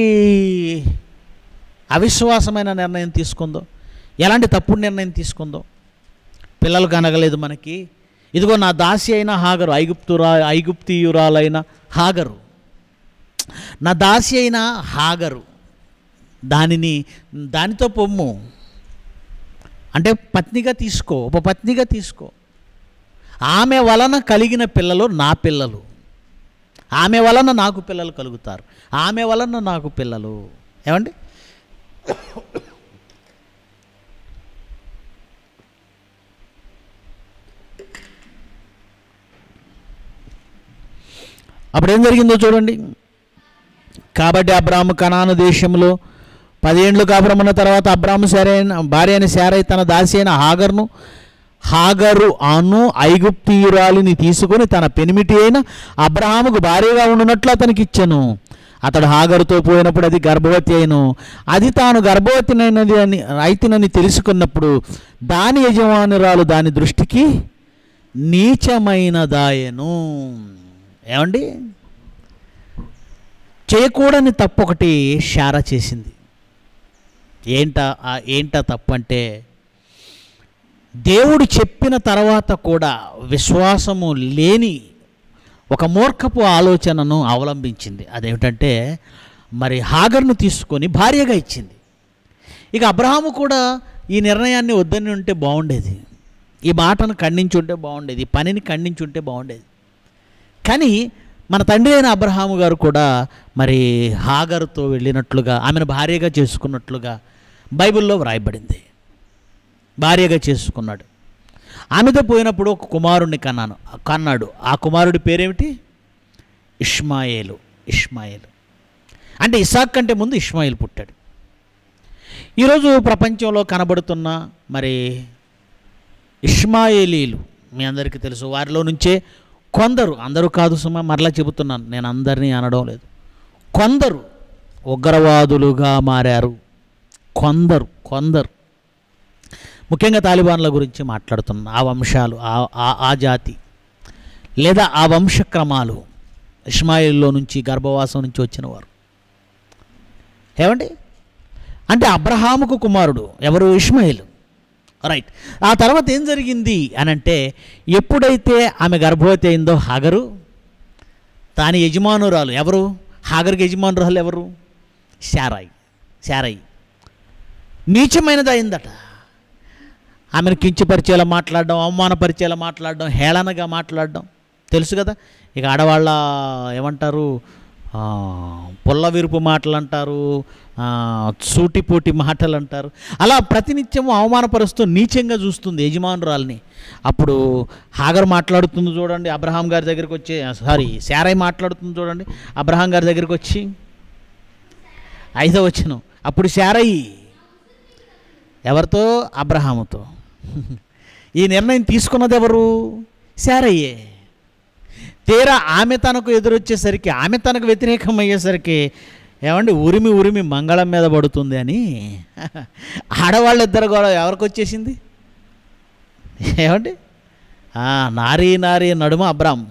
అవిశ్వాసమైన నిర్ణయం తీసుకుందో ఎలాంటి తప్పుడు నిర్ణయం తీసుకుందో పిల్లలు కనగలేదు మనకి ఇదిగో నా దాసి అయిన హాగరు ఐగుప్తురా ఐగుప్తియురాలైన హాగరు నా దాసి అయిన హాగరు దానిని దానితో పొమ్ము అంటే పత్నిగా తీసుకో ఒక పత్నిగా తీసుకో ఆమె వలన కలిగిన పిల్లలు నా పిల్లలు ఆమె వలన నాకు పిల్లలు కలుగుతారు ఆమె వలన నాకు పిల్లలు ఏమండి అప్పుడు ఏం జరిగిందో చూడండి కాబట్టి అబ్రాము కనాను దేశంలో పదేండ్లు కాపురమున్న తర్వాత అబ్రాము సరైన భార్య అయిన శారై తన దాసి అయిన హాగర్ను హాగరు అను ఐగుప్తీయురాలిని తీసుకొని తన పెనిమిటి అయిన అబ్రహాముకు భార్యగా ఉండునట్లు అతనికి ఇచ్చెను అతడు హాగరుతో పోయినప్పుడు అది గర్భవతి అయిను అది తాను గర్భవతినైనది అని రైతునని తెలుసుకున్నప్పుడు దాని యజమానురాలు దాని దృష్టికి నీచమైనదాయను ఏమండి చేయకూడని తప్పు ఒకటి షారా చేసింది ఏంటా ఆ ఏంటా తప్పు అంటే దేవుడు చెప్పిన తర్వాత కూడా విశ్వాసము లేని ఒక మూర్ఖపు ఆలోచనను అవలంబించింది అదేమిటంటే మరి హాగర్ను తీసుకొని భార్యగా ఇచ్చింది ఇక అబ్రహాము కూడా ఈ నిర్ణయాన్ని వద్దని ఉంటే బాగుండేది ఈ మాటను ఖండించి ఉంటే బాగుండేది ఈ పనిని ఖండించి ఉంటే బాగుండేది కానీ మన తండ్రి అయిన అబ్రహాము గారు కూడా మరి హాగరుతో వెళ్ళినట్లుగా ఆమెను భార్యగా చేసుకున్నట్లుగా బైబిల్లో వ్రాయబడింది భార్యగా చేసుకున్నాడు ఆమెతో పోయినప్పుడు ఒక కుమారుణ్ణి కన్నాను కన్నాడు ఆ కుమారుడి పేరేమిటి ఇష్మాయేలు ఇష్మాయేలు అంటే ఇసాక్ కంటే ముందు ఇష్మాయిల్ పుట్టాడు ఈరోజు ప్రపంచంలో కనబడుతున్న మరి ఇష్మాయేలీలు మీ అందరికీ తెలుసు వారిలో నుంచే కొందరు అందరూ కాదు సుమా మరలా చెబుతున్నాను నేను అందరినీ అనడం లేదు కొందరు ఉగ్రవాదులుగా మారారు కొందరు కొందరు ముఖ్యంగా తాలిబాన్ల గురించి మాట్లాడుతున్నా ఆ వంశాలు ఆ- ఆ- ఆ జాతి లేదా ఆ వంశక్రమాలు ఇస్మాయిల్లో నుంచి గర్భవాసం నుంచి వచ్చిన వారు ఏమండి అంటే అబ్రహాముకు కుమారుడు ఎవరు ఇష్మాయిల్ రైట్ ఆ తర్వాత ఏం జరిగింది అని అంటే ఎప్పుడైతే ఆమె గర్భవతి అయిందో హాగరు దాని యజమానురాలు ఎవరు హాగర్కి యజమానురాలు ఎవరు శారాయి శారయ్య నీచమైనది అయిందట ఆమెను కించపరిచేలా మాట్లాడడం అవమానపరిచేలా మాట్లాడడం హేళనగా మాట్లాడడం తెలుసు కదా ఇక ఆడవాళ్ళ ఏమంటారు ఆ, పుల్ల విరుపు మాటలు అంటారు ఆ, సూటిపోటి మాటలు అంటారు అలా ప్రతినిత్యం అవమానపరుస్తూ నీచంగా చూస్తుంది యజమానురాల్ని అప్పుడు హాగర్ మాట్లాడుతుంది చూడండి అబ్రహాం గారి దగ్గరికి వచ్చి సారీ శారై మాట్లాడుతుంది చూడండి అబ్రహాం గారి దగ్గరికి వచ్చి ఐదో వచ్చను అప్పుడు శారయి ఎవరితో అబ్రహాముతో ఈ నిర్ణయం తీసుకున్నది ఎవరు శారయ్యే తీరా ఆమె తనకు ఎదురొచ్చేసరికి ఆమె తనకు వ్యతిరేకం అయ్యేసరికి ఏమండి ఉరిమి ఉరిమి మంగళం మీద పడుతుంది అని ఆడవాళ్ళిద్దరు కూడా ఎవరికి వచ్చేసింది ఏమండి ఆ, నారీ నారీ నడుమ అబ్రామ్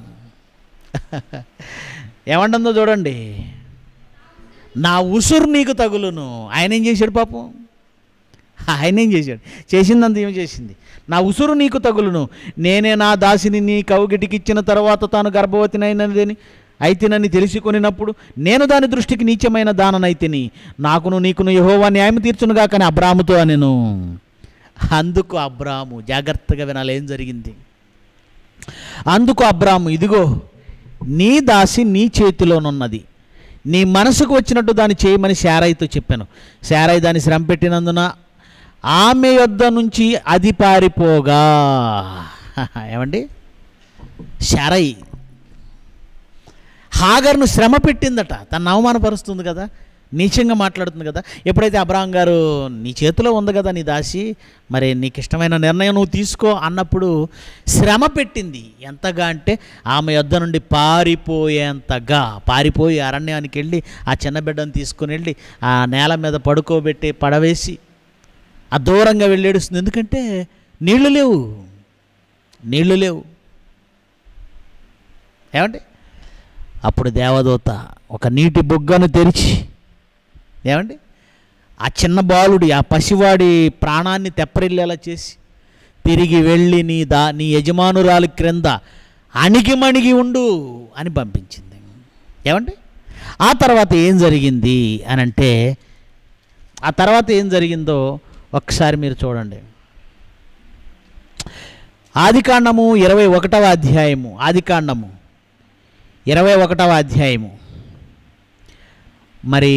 ఏమంటుందో చూడండి నా ఉసురు నీకు తగులును ఆయన ఏం చేశాడు పాపం ఆయన ఏం చేశాడు చేసిందంత ఏం చేసింది నా ఉసురు నీకు తగులును నేనే నా దాసిని నీ కౌగిటికిచ్చిన తర్వాత తాను గర్భవతినైనదని అయితేనని తెలుసుకొనినప్పుడు నేను దాని దృష్టికి నీచమైన దాననైతిని నాకును నీకును యహోవా న్యాయం తీర్చునుగా కానీ అబ్రాముతో అనెను అందుకు అబ్రాము జాగ్రత్తగా వినాలి ఏం జరిగింది అందుకు అబ్రాము ఇదిగో నీ దాసి నీ చేతిలోనున్నది నీ మనసుకు వచ్చినట్టు దాన్ని చేయమని శారాయితో చెప్పాను శారాయి దాన్ని శ్రమ పెట్టినందున ఆమె యొద్ద నుంచి అది పారిపోగా ఏమండి శారయి హాగర్ను శ్రమ పెట్టిందట తను అవమానపరుస్తుంది కదా నీచంగా మాట్లాడుతుంది కదా ఎప్పుడైతే అబ్రాహం గారు నీ చేతిలో ఉంది కదా నీ దాసి మరి నీకు ఇష్టమైన నిర్ణయం నువ్వు తీసుకో అన్నప్పుడు శ్రమ పెట్టింది ఎంతగా అంటే ఆమె యొద్ద నుండి పారిపోయేంతగా పారిపోయి అరణ్యానికి వెళ్ళి ఆ చిన్న బిడ్డను తీసుకుని వెళ్ళి ఆ నేల మీద పడుకోబెట్టి పడవేసి ఆ దూరంగా వెళ్ళి ఏడుస్తుంది ఎందుకంటే నీళ్లు లేవు నీళ్లు లేవు ఏమండి అప్పుడు దేవదూత ఒక నీటి బుగ్గను తెరిచి ఏమండి ఆ చిన్న బాలుడి ఆ పసివాడి ప్రాణాన్ని తెప్పరిల్లేలా చేసి తిరిగి వెళ్ళి నీ దా నీ యజమానురాలి క్రింద అణిగిమణిగి ఉండు అని పంపించింది ఏమండి ఆ తర్వాత ఏం జరిగింది అని అంటే ఆ తర్వాత ఏం జరిగిందో ఒకసారి మీరు చూడండి ఆదికాండము ఇరవై ఒకటవ అధ్యాయము ఆదికాండము ఇరవై ఒకటవ అధ్యాయము మరి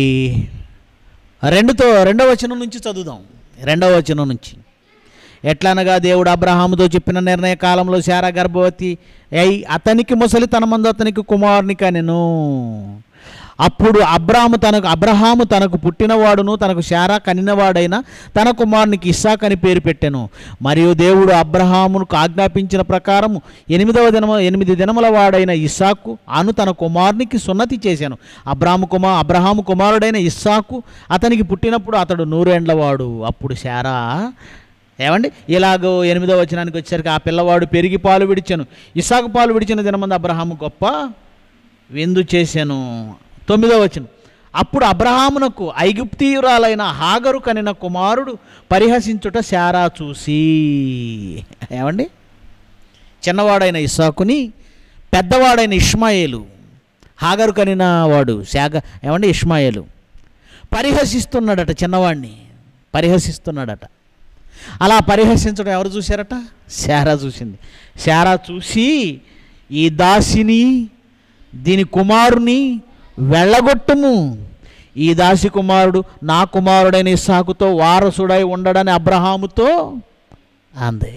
రెండుతో రెండవ వచనం నుంచి చదువుదాం రెండవ వచనం నుంచి ఎట్లనగా దేవుడు అబ్రహాముతో చెప్పిన నిర్ణయ కాలంలో శారా గర్భవతి అయి అతనికి ముసలి తన మందు అతనికి కుమారుని కనెను అప్పుడు అబ్రాము తనకు అబ్రహాము తనకు పుట్టినవాడును తనకు శారా కనినవాడైన తన కుమారునికి ఇస్సాక్ అని పేరు పెట్టెను మరియు దేవుడు అబ్రహామును ఆజ్ఞాపించిన ప్రకారము ఎనిమిదవ దినమ ఎనిమిది దినముల వాడైన ఇస్సాకు అను తన కుమారునికి సున్నతి చేశాను అబ్రాము కుమార్ అబ్రహాము కుమారుడైన ఇస్సాకు అతనికి పుట్టినప్పుడు అతడు నూరేండ్లవాడు అప్పుడు శారా ఏమండి ఇలాగో ఎనిమిదో వచనానికి వచ్చేసరికి ఆ పిల్లవాడు పెరిగి పాలు విడిచాను ఇసాకు పాలు విడిచిన దినమంది అబ్రహాము గొప్ప విందు చేశాను తొమ్మిదో వచనం అప్పుడు అబ్రహామునకు ఐగుప్తీయురాలైన హాగరు కనిన కుమారుడు పరిహసించుట శారా చూసి ఏమండి చిన్నవాడైన ఇస్సాకుని పెద్దవాడైన ఇష్మాయేలు హాగరు కనిన వాడు శాగ ఏమండి ఇష్మాయేలు పరిహసిస్తున్నాడట చిన్నవాడిని పరిహసిస్తున్నాడట అలా పరిహసించడం ఎవరు చూశారట శారా చూసింది శారా చూసి ఈ దాసిని దీని కుమారుని వెళ్ళగొట్టుము ఈ దాసి కుమారుడు నా కుమారుడైన ఇస్సాకుతో వారసుడై ఉండడని అబ్రహాముతో అందే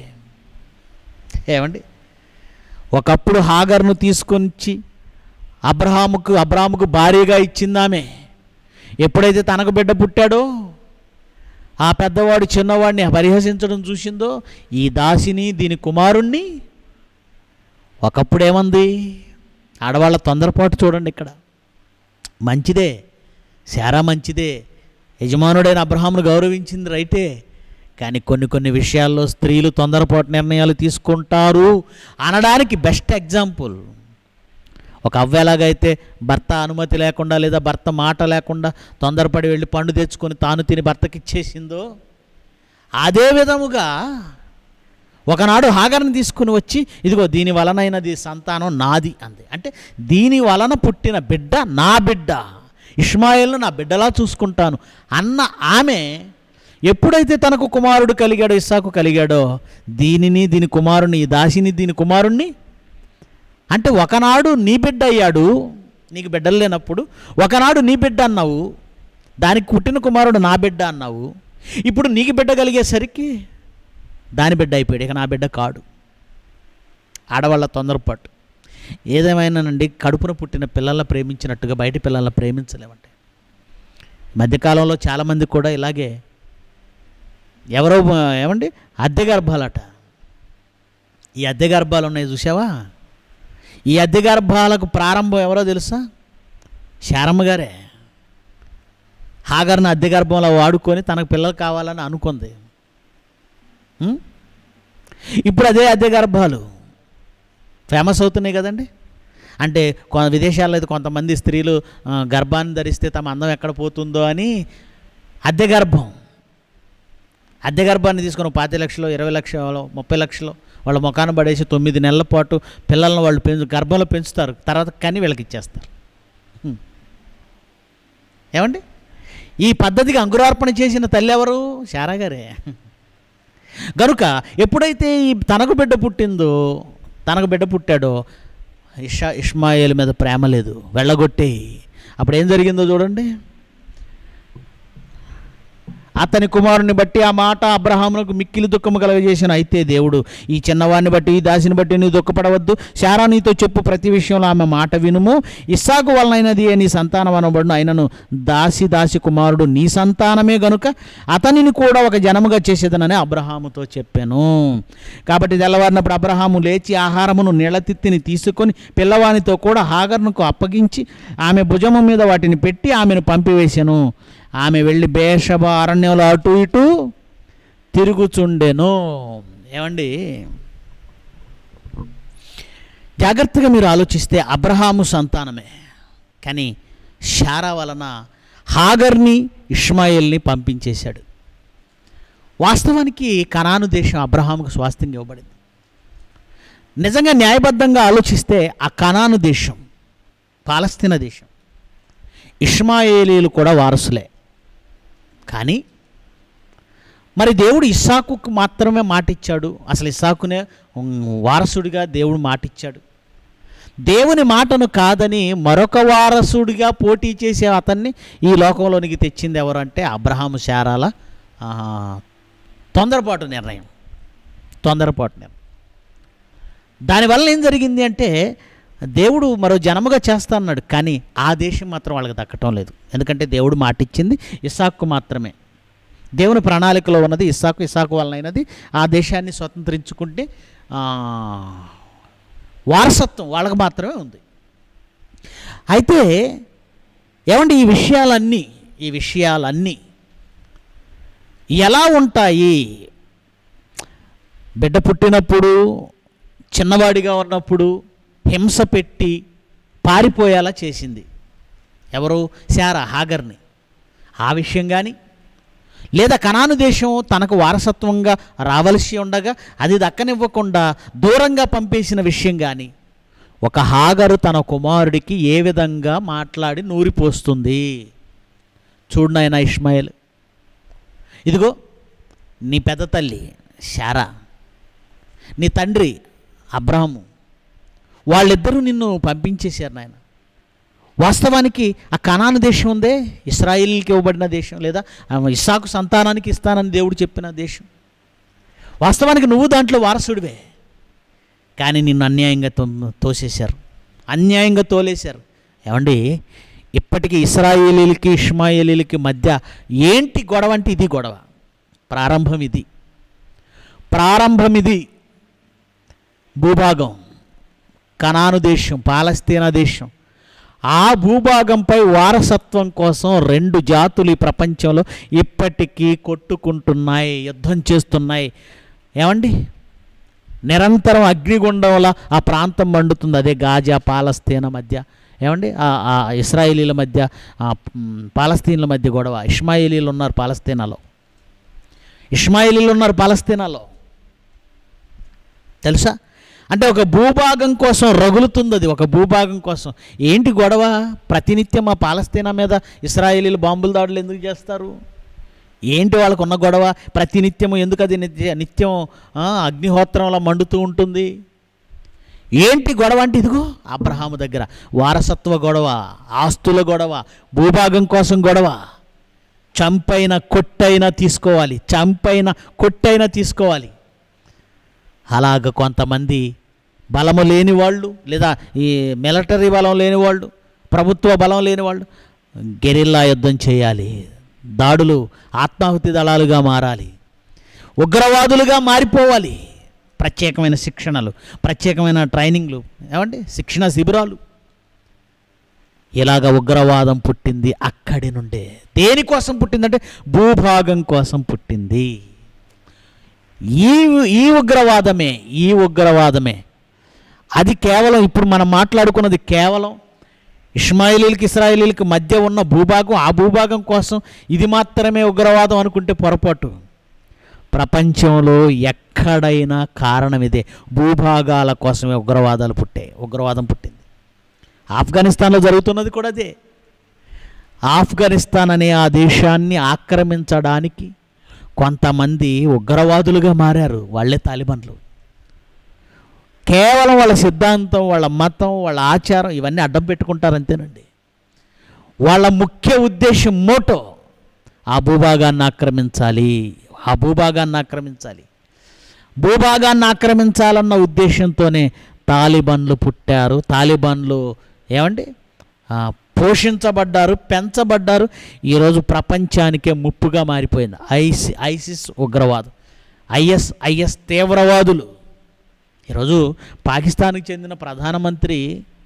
ఏమండి ఒకప్పుడు హాగర్ను తీసుకొచ్చి అబ్రహాముకు అబ్రహాముకు భార్యగా ఇచ్చిందామే ఎప్పుడైతే తనకు బిడ్డ పుట్టాడో ఆ పెద్దవాడు చిన్నవాడిని పరిహసించడం చూసిందో ఈ దాసిని దీని కుమారుణ్ణి ఒకప్పుడు ఏమంది ఆడవాళ్ళ తొందరపాటు చూడండి ఇక్కడ మంచిదే శారా మంచిదే యజమానుడైన అబ్రహామును గౌరవించింది రైటే కానీ కొన్ని కొన్ని విషయాల్లో స్త్రీలు తొందరపాటు నిర్ణయాలు తీసుకుంటారు అనడానికి బెస్ట్ ఎగ్జాంపుల్ ఒక అవ్వ ఎలాగైతే భర్త అనుమతి లేకుండా లేదా భర్త మాట లేకుండా తొందరపడి వెళ్ళి పండు తెచ్చుకొని తాను తిని భర్తకి ఇచ్చేసిందో అదే విధముగా ఒకనాడు హాగర్ని తీసుకుని వచ్చి ఇదిగో దీని వలనైనది సంతానం నాది అంది అంటే దీని వలన పుట్టిన బిడ్డ నా బిడ్డ ఇష్మాయిల్ను నా బిడ్డలా చూసుకుంటాను అన్న ఆమె ఎప్పుడైతే తనకు కుమారుడు కలిగాడో ఇస్సాకు కలిగాడో దీనిని దీని కుమారుని ఈ దాసిని దీని కుమారుణ్ణి అంటే ఒకనాడు నీ బిడ్డ అయ్యాడు నీకు బిడ్డలు లేనప్పుడు ఒకనాడు నీ బిడ్డ అన్నావు దానికి పుట్టిన కుమారుడు నా బిడ్డ అన్నావు ఇప్పుడు నీకు బిడ్డ కలిగేసరికి దాని బిడ్డ అయిపోయాడు ఇక నా బిడ్డ కాడు ఆడవాళ్ళ తొందరపాటు ఏదేమైనానండి కడుపున పుట్టిన పిల్లల్ని ప్రేమించినట్టుగా బయట పిల్లల్ని ప్రేమించలేమంటే మధ్యకాలంలో చాలామంది కూడా ఇలాగే ఎవరో ఏమండి అద్దె గర్భాలట ఈ అద్దె గర్భాలు ఉన్నాయి చూసావా ఈ అద్దె గర్భాలకు ప్రారంభం ఎవరో తెలుసా శారమ్మ గారే హాగర్ని అద్దె గర్భంలో వాడుకొని తనకు పిల్లలు కావాలని అనుకుంది ఉం? ఇప్పుడు అదే అద్దె గర్భాలు ఫేమస్ అవుతున్నాయి కదండి అంటే కొ విదేశాల్లో అయితే కొంతమంది స్త్రీలు ఆ, గర్భాన్ని ధరిస్తే తమ అందం ఎక్కడ పోతుందో అని అద్దె గర్భం అద్దె గర్భాన్ని తీసుకుని పాతి లక్షలు ఇరవై లక్షలు ముప్పై లక్షలు వాళ్ళ ముఖాన్ని పడేసి తొమ్మిది నెలల పాటు పిల్లల్ని వాళ్ళు పెంచు గర్భంలో పెంచుతారు తర్వాత కానీ వీళ్ళకి ఇచ్చేస్తారు హ్మ్. ఏమండి ఈ పద్ధతికి అంకురార్పణ చేసిన తల్లి ఎవరు శారా గారే గనుక ఎప్పుడైతే ఈ తనకు బిడ్డ పుట్టిందో తనకు బిడ్డ పుట్టాడో ఇషా ఇష్మాయిల్ మీద ప్రేమ లేదు వెళ్ళగొట్టేయి అప్పుడు ఏం జరిగిందో చూడండి అతని కుమారుని బట్టి ఆ మాట అబ్రహామునకు మిక్కిలి దుఃఖము కలగజేసిన అయితే దేవుడు ఈ చిన్నవాడిని బట్టి ఈ దాసిని బట్టి నీవు దుఃఖపడవద్దు శారా నీతో చెప్పు ప్రతి విషయంలో ఆమె మాట వినుము ఇస్సాకు వలనైనది నీ సంతానం అనబడును అయినను దాసి దాసి కుమారుడు నీ సంతానమే గనుక అతనిని కూడా ఒక జనముగా చేసేదనని అబ్రహాముతో చెప్పాను కాబట్టి తెల్లవారినప్పుడు అబ్రహాము లేచి ఆహారమును నీళ్ళతిత్తిని తీసుకొని పిల్లవానితో కూడా హాగర్నుకు అప్పగించి ఆమె భుజము మీద వాటిని పెట్టి ఆమెను పంపివేశాను ఆమె వెళ్ళి బేషబ అరణ్యంలో అటు ఇటు తిరుగుచుండెను ఏమండి జాగ్రత్తగా మీరు ఆలోచిస్తే అబ్రహాము సంతానమే కానీ షారా వలన హాగర్ని ఇష్మాయిల్ని పంపించేశాడు వాస్తవానికి కనాను దేశం అబ్రహాముకు స్వాస్థ్యంగా ఇవ్వబడింది నిజంగా న్యాయబద్ధంగా ఆలోచిస్తే ఆ కనాను దేశం పాలస్తీనా దేశం ఇష్మాయేలీలు కూడా వారసులే కానీ మరి దేవుడు ఇస్సాకుకు మాత్రమే మాటిచ్చాడు అసలు ఇస్సాకునే ఉమ్, వారసుడిగా దేవుడు మాటిచ్చాడు దేవుని మాటను కాదని మరొక వారసుడిగా పోటీ చేసే అతన్ని ఈ లోకంలోనికి తెచ్చింది ఎవరంటే అబ్రహాము శారాల ఆ, తొందరపాటు నిర్ణయం తొందరపాటు నిర్ణయం దానివల్ల ఏం జరిగింది అంటే దేవుడు మరో జనముగా చేస్తా అన్నాడు కానీ ఆ దేశం మాత్రం వాళ్ళకి దక్కటం లేదు ఎందుకంటే దేవుడు మాటిచ్చింది ఇస్సాకు మాత్రమే దేవుని ప్రణాళికలో ఉన్నది ఇస్సాకు ఇస్సాకు వలనైనది ఆ దేశాన్ని స్వతంత్రించుకుంటే ఆ, వారసత్వం వాళ్ళకి మాత్రమే ఉంది అయితే ఏమండి ఈ విషయాలన్నీ ఈ విషయాలన్నీ ఎలా ఉంటాయి బిడ్డ పుట్టినప్పుడు చిన్నవాడిగా ఉన్నప్పుడు హింస పెట్టి పారిపోయేలా చేసింది ఎవరు శారా హాగర్ని ఆ విషయం కానీ లేదా కనాను దేశం తనకు వారసత్వంగా రావలసి ఉండగా అది దక్కనివ్వకుండా దూరంగా పంపేసిన విషయం కానీ ఒక హాగరు తన కుమారుడికి ఏ విధంగా మాట్లాడి నూరిపోస్తుంది చూడు నాయన ఇష్మాయిల్ ఇదిగో నీ పెద్ద తల్లి శారా నీ తండ్రి అబ్రహము వాళ్ళిద్దరూ నిన్ను పంపించేశారు నాయన వాస్తవానికి ఆ కనాను దేశం ఉందే ఇస్రాయిల్కి ఇవ్వబడిన దేశం లేదా ఆ ఇస్సాకు సంతానానికి ఇస్తానని దేవుడు చెప్పిన దేశం వాస్తవానికి నువ్వు దాంట్లో వారసుడివే కానీ నిన్ను అన్యాయంగా తో తోసేశారు అన్యాయంగా తోలేశారు ఏమండి ఇప్పటికీ ఇస్రాయేలీలకి ఇష్మాయేలీలకి మధ్య ఏంటి గొడవ అంటే ఇది గొడవ ప్రారంభం ఇది ప్రారంభం ఇది భూభాగం కనాను దేశం పాలస్తీనా దేశం ఆ భూభాగంపై వారసత్వం కోసం రెండు జాతులు ఈ ప్రపంచంలో ఇప్పటికీ కొట్టుకుంటున్నాయి యుద్ధం చేస్తున్నాయి ఏమండి నిరంతరం అగ్నిగుండంలా ఆ ప్రాంతం మండుతుంది అదే గాజా పాలస్తీనా మధ్య ఏమండి ఆ- ఆ ఇస్రాయేలీల మధ్య ఆ మ్, పాలస్తీన్ల మధ్య గొడవ ఇష్మాయిలీలు ఉన్నారు పాలస్తీనాలో ఇష్మాయిలీలు ఉన్నారు పాలస్తీనాలో తెలుసా అంటే ఒక భూభాగం కోసం రగులుతుంది అది ఒక భూభాగం కోసం ఏంటి గొడవ ప్రతినిత్యం మా పాలస్తీనా మీద ఇస్రాయేలీలు బాంబుల దాడులు ఎందుకు చేస్తారు ఏంటి వాళ్ళకు ఉన్న గొడవ ప్రతినిత్యం ఎందుకు అది నిత్య నిత్యం ఆ, అగ్నిహోత్రంలో మండుతూ ఉంటుంది ఏంటి గొడవ అంటే ఇదిగో అబ్రహాము దగ్గర వారసత్వ గొడవ ఆస్తుల గొడవ భూభాగం కోసం గొడవ చంపైన కొట్టైనా తీసుకోవాలి చంపైన కొట్టైనా తీసుకోవాలి అలాగ కొంతమంది బలము లేని వాళ్ళు లేదా ఈ మిలిటరీ బలం లేని వాళ్ళు ప్రభుత్వ బలం లేని వాళ్ళు గెరిల్లా యుద్ధం చేయాలి దాడులు ఆత్మాహుతి దళాలుగా మారాలి ఉగ్రవాదులుగా మారిపోవాలి ప్రత్యేకమైన శిక్షణలు ప్రత్యేకమైన ట్రైనింగ్లు ఏమండి శిక్షణ శిబిరాలు ఇలాగ ఉగ్రవాదం పుట్టింది అక్కడి నుండే దేనికోసం పుట్టిందంటే భూభాగం కోసం పుట్టింది ఈ ఈ ఉగ్రవాదమే ఈ ఉగ్రవాదమే అది కేవలం ఇప్పుడు మనం మాట్లాడుకున్నది కేవలం ఇస్మాయిలీలకి ఇస్రాయేలీలకి మధ్య ఉన్న భూభాగం ఆ భూభాగం కోసం ఇది మాత్రమే ఉగ్రవాదం అనుకుంటే పొరపాటు ప్రపంచంలో ఎక్కడైనా కారణం ఇదే భూభాగాల కోసమే ఉగ్రవాదాలు పుట్టాయి ఉగ్రవాదం పుట్టింది ఆఫ్ఘనిస్తాన్లో జరుగుతున్నది కూడా అదే ఆఫ్ఘనిస్తాన్ అనే ఆ దేశాన్ని ఆక్రమించడానికి కొంతమంది ఉగ్రవాదులుగా మారారు వాళ్ళే తాలిబన్లు కేవలం వాళ్ళ సిద్ధాంతం వాళ్ళ మతం వాళ్ళ ఆచారం ఇవన్నీ అడ్డం పెట్టుకుంటారు అంతేనండి వాళ్ళ ముఖ్య ఉద్దేశం మోటో ఆ భూభాగాన్ని ఆక్రమించాలి ఆ భూభాగాన్ని ఆక్రమించాలి భూభాగాన్ని ఆక్రమించాలన్న ఉద్దేశంతోనే తాలిబన్లు పుట్టారు తాలిబన్లు ఏమండి ఆ, పోషించబడ్డారు పెంచబడ్డారు ఈరోజు ప్రపంచానికే ముప్పుగా మారిపోయింది ఐసి ఐసిస్ ఉగ్రవాదం ఐఎస్ ఐఎస్ తీవ్రవాదులు ఈరోజు పాకిస్తాన్కి చెందిన ప్రధానమంత్రి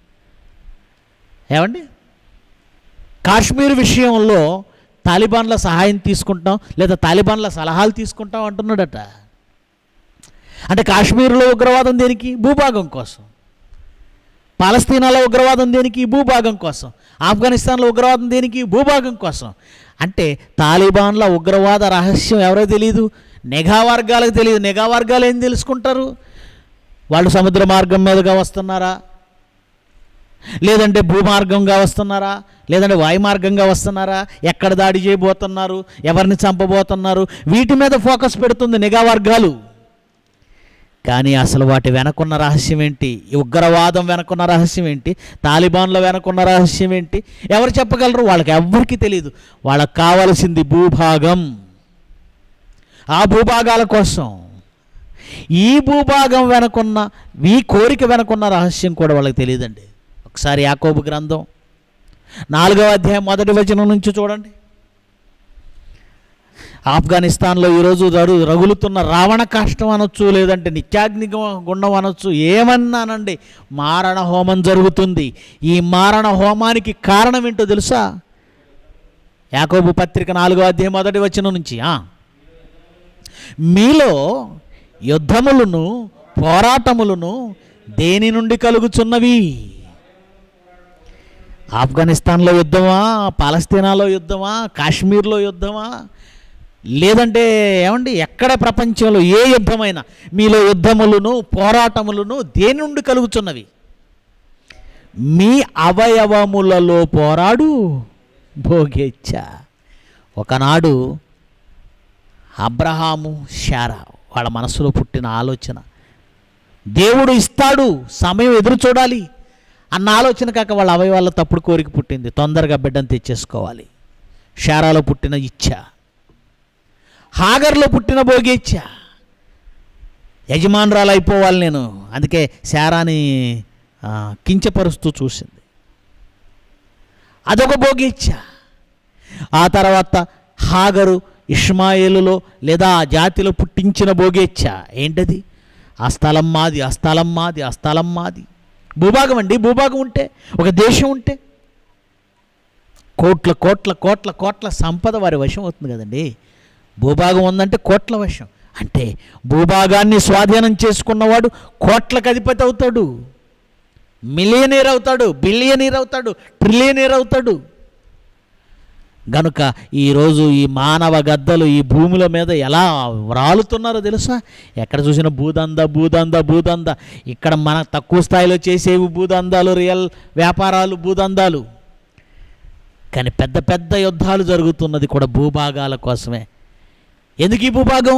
ఏమండి కాశ్మీర్ విషయంలో తాలిబాన్ల సహాయం తీసుకుంటాం లేదా తాలిబాన్ల సలహాలు తీసుకుంటాం అంటున్నాడట అంటే కాశ్మీర్లో ఉగ్రవాదం దేనికి భూభాగం కోసం పాలస్తీనాలో ఉగ్రవాదం దేనికి భూభాగం కోసం ఆఫ్ఘనిస్తాన్లో ఉగ్రవాదం దేనికి భూభాగం కోసం అంటే తాలిబాన్ల ఉగ్రవాద రహస్యం ఎవరో తెలియదు నిఘా వర్గాలకు తెలియదు నిఘా వర్గాలు ఏం తెలుసుకుంటారు వాళ్ళు సముద్ర మార్గం మీదుగా వస్తున్నారా లేదంటే భూమార్గంగా వస్తున్నారా లేదంటే వాయు మార్గంగా వస్తున్నారా ఎక్కడ దాడి చేయబోతున్నారు ఎవరిని చంపబోతున్నారు వీటి మీద ఫోకస్ పెడుతుంది నిఘా వర్గాలు కానీ అసలు వాటి వెనకున్న రహస్యం ఏంటి ఈ ఉగ్రవాదం వెనకున్న రహస్యం ఏంటి తాలిబాన్ల వెనకున్న రహస్యం ఏంటి ఎవరు చెప్పగలరు వాళ్ళకి ఎవ్వరికీ తెలియదు వాళ్ళకి కావలసింది భూభాగం ఆ భూభాగాల కోసం ఈ భూభాగం వెనకున్న ఈ కోరిక వెనకున్న రహస్యం కూడా వాళ్ళకి తెలియదండి ఒకసారి యాకోబు గ్రంథం నాలుగవ అధ్యాయం మొదటి వచనం నుంచి చూడండి ఆఫ్ఘనిస్తాన్లో ఈరోజు రగు రగులుతున్న రావణ కాష్టం అనొచ్చు లేదంటే నిత్యాగ్ని గు- గుండం అనొచ్చు ఏమన్నానండి మారణ హోమం జరుగుతుంది ఈ మారణ హోమానికి కారణం ఏంటో తెలుసా యాకోబు పత్రిక నాలుగో అధ్యాయం మొదటి వచనం నుంచి ఆ. మీలో యుద్ధములను పోరాటములను దేని నుండి కలుగుచున్నవి ఆఫ్ఘనిస్తాన్లో యుద్ధమా పాలస్తీనాలో యుద్ధమా కాశ్మీర్లో యుద్ధమా లేదంటే ఏమండి ఎక్కడ ప్రపంచంలో ఏ యుద్ధమైనా మీలో యుద్ధములను పోరాటములను దేని నుండి కలుగుచున్నవి మీ అవయవములలో పోరాడు భోగేచ్ఛ ఒకనాడు అబ్రహాము శారా వాళ్ళ మనసులో పుట్టిన ఆలోచన దేవుడు ఇస్తాడు సమయం ఎదురు చూడాలి అన్న ఆలోచన కాక వాళ్ళ అవయవాల్లో తప్పుడు కోరిక పుట్టింది తొందరగా బిడ్డను తెచ్చేసుకోవాలి శారాలో పుట్టిన ఇచ్ఛ హాగర్లో పుట్టిన భోగేచ్ఛ యజమానురాలు అయిపోవాలి నేను అందుకే శారాని ఆ, కించపరుస్తూ చూసింది అదొక భోగేచ్ఛ ఆ తర్వాత హాగరు ఇష్మాయేలులో లేదా ఆ జాతిలో పుట్టించిన భోగేచ్ఛ ఏంటది ఆ స్థలం మాది ఆ స్థలం మాది ఆ స్థలం మాది భూభాగం అండి భూభాగం ఉంటే ఒక దేశం ఉంటే కోట్ల కోట్ల కోట్ల కోట్ల సంపద వారి వశం అవుతుంది కదండి భూభాగం ఉందంటే కోట్ల వశం అంటే భూభాగాన్ని స్వాధీనం చేసుకున్నవాడు కోట్లకు అధిపతి అవుతాడు మిలియనీర్ అవుతాడు బిలియనీర్ అవుతాడు ట్రిలియనీర్ అవుతాడు గనుక ఈరోజు ఈ మానవ గద్దలు ఈ భూముల మీద ఎలా రాలుతున్నారో తెలుసా ఎక్కడ చూసినా భూదంద భూదంద భూదంద ఇక్కడ మన తక్కువ స్థాయిలో చేసేవి భూదందాలు రియల్ వ్యాపారాలు భూదందాలు కానీ పెద్ద పెద్ద యుద్ధాలు జరుగుతున్నది కూడా భూభాగాల కోసమే ఎందుకు ఈ భూభాగం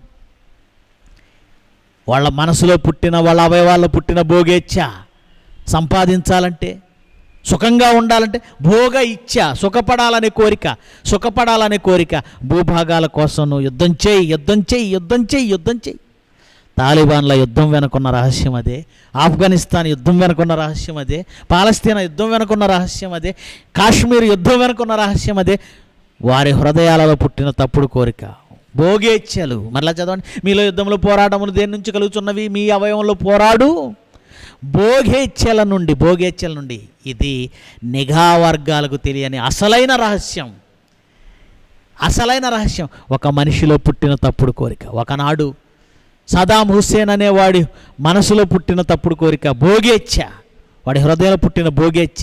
వాళ్ళ మనసులో పుట్టిన వాళ్ళ అవయవాల్లో పుట్టిన భోగేచ్ఛ సంపాదించాలంటే సుఖంగా ఉండాలంటే భోగ ఇచ్ఛ సుఖపడాలనే కోరిక సుఖపడాలనే కోరిక భూభాగాల కోసం నువ్వు యుద్ధం చేయి యుద్ధం చేయి యుద్ధం చేయి యుద్ధం చేయి తాలిబాన్ల యుద్ధం వెనుకున్న రహస్యం అదే ఆఫ్ఘనిస్తాన్ యుద్ధం వెనుకున్న రహస్యం అదే పాలస్తీనా యుద్ధం వెనుకున్న రహస్యం అదే కాశ్మీర్ యుద్ధం వెనుకున్న రహస్యం అదే వారి హృదయాలలో పుట్టిన తప్పుడు కోరిక భోగేచ్ఛలు మరలా చదవండి మీలో యుద్ధంలో పోరాటములు దేని నుంచి కలుగుతున్నవి మీ అవయవంలో పోరాడు భోగేచ్ఛల నుండి భోగేచ్ఛల నుండి ఇది నిఘా వర్గాలకు తెలియని అసలైన రహస్యం అసలైన రహస్యం ఒక మనిషిలో పుట్టిన తప్పుడు కోరిక ఒకనాడు సదాం హుస్సేన్ అనేవాడి మనసులో పుట్టిన తప్పుడు కోరిక భోగేచ్ఛ వాడి హృదయంలో పుట్టిన భోగేచ్ఛ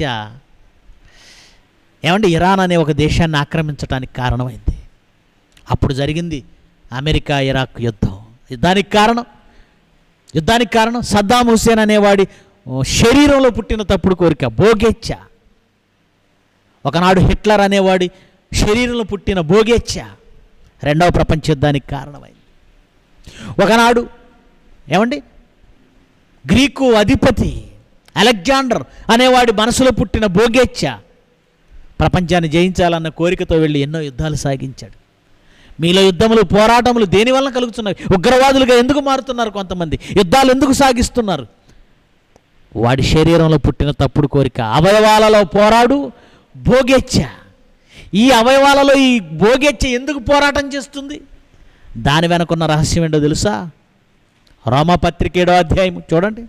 ఏమంటే ఇరాన్ అనే ఒక దేశాన్ని ఆక్రమించడానికి కారణమైంది అప్పుడు జరిగింది అమెరికా ఇరాక్ యుద్ధం దానికి కారణం యుద్ధానికి కారణం సద్దాం హుస్సేన్ అనేవాడి ఓ, శరీరంలో పుట్టిన తప్పుడు కోరిక భోగేచ్ఛ ఒకనాడు హిట్లర్ అనేవాడి శరీరంలో పుట్టిన భోగేచ్ఛ రెండవ ప్రపంచ యుద్ధానికి కారణమైంది ఒకనాడు ఏమండి గ్రీకు అధిపతి అలెగ్జాండర్ అనేవాడి మనసులో పుట్టిన భోగేచ్ఛ ప్రపంచాన్ని జయించాలన్న కోరికతో వెళ్ళి ఎన్నో యుద్ధాలు సాగించాడు మీలో యుద్ధములు పోరాటములు దేనివల్ల కలుగుతున్నాయి ఉగ్రవాదులుగా ఎందుకు మారుతున్నారు కొంతమంది యుద్ధాలు ఎందుకు సాగిస్తున్నారు వాడి శరీరంలో పుట్టిన తప్పుడు కోరిక అవయవాలలో పోరాడు భోగేచ్ఛ ఈ అవయవాలలో ఈ భోగేచ్ఛ ఎందుకు పోరాటం చేస్తుంది దాని వెనకున్న రహస్యం ఏంటో తెలుసా రోమపత్రిక ఏడో అధ్యాయం చూడండి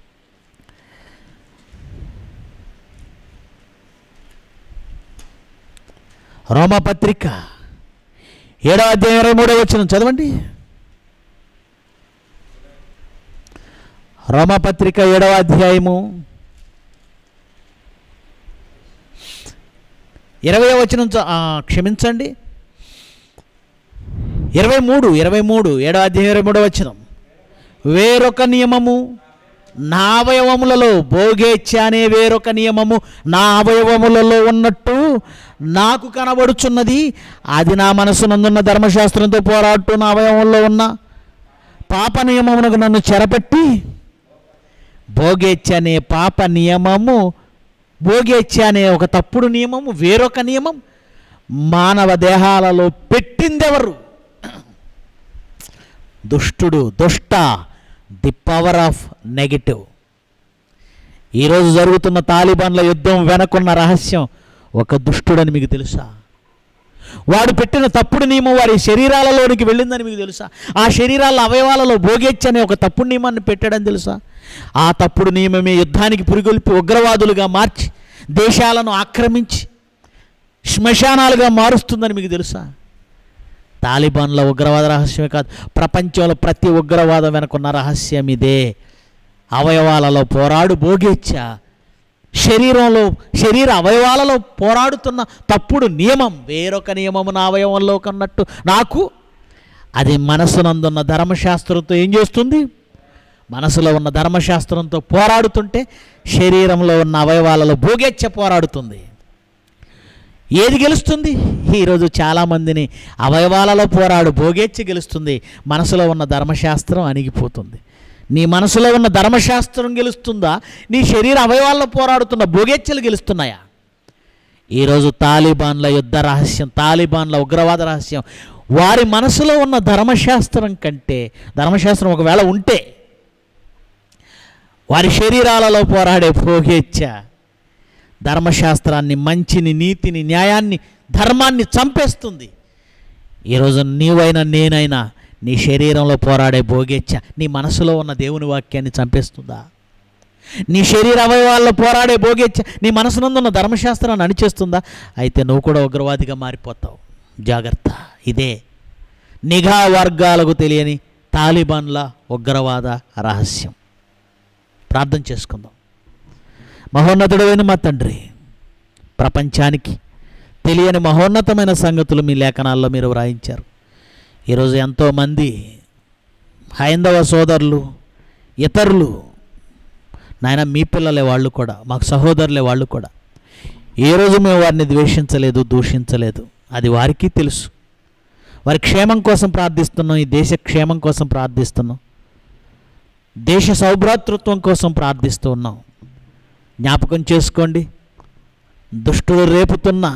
రోమపత్రిక ఏడో అధ్యాయం ఇరవై మూడో వచ్చిన చదవండి రోమపత్రిక ఏడవ అధ్యాయము ఇరవై వచనం చ- ఆ, క్షమించండి ఇరవై మూడు ఇరవై మూడు ఏడవ అధ్యాయం ఇరవై మూడో వచనం వేరొక నియమము నా అవయవములలో భోగేచ్ఛ అనే వేరొక నియమము నా అవయవములలో ఉన్నట్టు నాకు కనబడుచున్నది అది నా మనసునందున్న ధర్మశాస్త్రంతో పోరాడుతూ నా అవయవంలో ఉన్న పాప నియమమునకు నన్ను చెరపెట్టి భోగేచ్ఛ అనే పాప నియమము భోగేచ్ఛ అనే ఒక తప్పుడు నియమము వేరొక నియమం మానవ దేహాలలో పెట్టిందెవరు దుష్టుడు దుష్ట ది పవర్ ఆఫ్ నెగటివ్ ఈరోజు జరుగుతున్న తాలిబాన్ల యుద్ధం వెనకున్న రహస్యం ఒక దుష్టుడని మీకు తెలుసా వాడు పెట్టిన తప్పుడు నియమం వారి శరీరాలలోనికి వెళ్ళిందని మీకు తెలుసా ఆ శరీరాల అవయవాలలో భోగేచ్ఛ అనే ఒక తప్పుడు నియమాన్ని పెట్టాడని తెలుసా ఆ తప్పుడు నియమమే యుద్ధానికి పురిగొల్పి ఉగ్రవాదులుగా మార్చి దేశాలను ఆక్రమించి శ్మశానాలుగా మారుస్తుందని మీకు తెలుసా తాలిబాన్ల ఉగ్రవాద రహస్యమే కాదు ప్రపంచంలో ప్రతి ఉగ్రవాదం వెనుకున్న రహస్యం ఇదే అవయవాలలో పోరాడు భోగేచ్ఛ శరీరంలో శరీర అవయవాలలో పోరాడుతున్న తప్పుడు నియమం వేరొక నియమము నా అవయవంలో కన్నట్టు నాకు అది మనసునందున్న ధర్మశాస్త్రంతో ఏం చేస్తుంది మనసులో ఉన్న ధర్మశాస్త్రంతో పోరాడుతుంటే శరీరంలో ఉన్న అవయవాలలో భోగేచ్ఛ పోరాడుతుంది ఏది గెలుస్తుంది ఈరోజు చాలామందిని అవయవాలలో పోరాడు భోగేచ్ఛ గెలుస్తుంది మనసులో ఉన్న ధర్మశాస్త్రం అణిగిపోతుంది నీ మనసులో ఉన్న ధర్మశాస్త్రం గెలుస్తుందా నీ శరీర అవయవాల్లో పోరాడుతున్న భోగేచ్ఛలు గెలుస్తున్నాయా ఈరోజు తాలిబాన్ల యుద్ధ రహస్యం తాలిబాన్ల ఉగ్రవాద రహస్యం వారి మనసులో ఉన్న ధర్మశాస్త్రం కంటే ధర్మశాస్త్రం ఒకవేళ ఉంటే వారి శరీరాలలో పోరాడే భోగేచ్ఛ ధర్మశాస్త్రాన్ని మంచిని నీతిని న్యాయాన్ని ధర్మాన్ని చంపేస్తుంది ఈరోజు నీవైనా నేనైనా నీ శరీరంలో పోరాడే భోగేచ్ఛ నీ మనసులో ఉన్న దేవుని వాక్యాన్ని చంపేస్తుందా నీ శరీర అవయవాల్లో పోరాడే భోగేచ్ఛ నీ మనసునందున్న ధర్మశాస్త్రాన్ని అణిచేస్తుందా అయితే నువ్వు కూడా ఉగ్రవాదిగా మారిపోతావు జాగ్రత్త ఇదే నిఘా వర్గాలకు తెలియని తాలిబాన్ల ఉగ్రవాద రహస్యం ప్రార్థన చేసుకుందాం మహోన్నతుడైన మా తండ్రి ప్రపంచానికి తెలియని మహోన్నతమైన సంగతులు మీ లేఖనాల్లో మీరు వ్రాయించారు ఈరోజు ఎంతోమంది హైందవ సోదరులు ఇతరులు నాయన మీ పిల్లలే వాళ్ళు కూడా మాకు సహోదరులే వాళ్ళు కూడా ఏ రోజు మేము వారిని ద్వేషించలేదు దూషించలేదు అది వారికి తెలుసు వారి క్షేమం కోసం ప్రార్థిస్తున్నాం ఈ దేశ క్షేమం కోసం ప్రార్థిస్తున్నాం దేశ సౌభ్రాతృత్వం కోసం ప్రార్థిస్తూ ఉన్నాం జ్ఞాపకం చేసుకోండి దుష్టుడు రేపుతున్న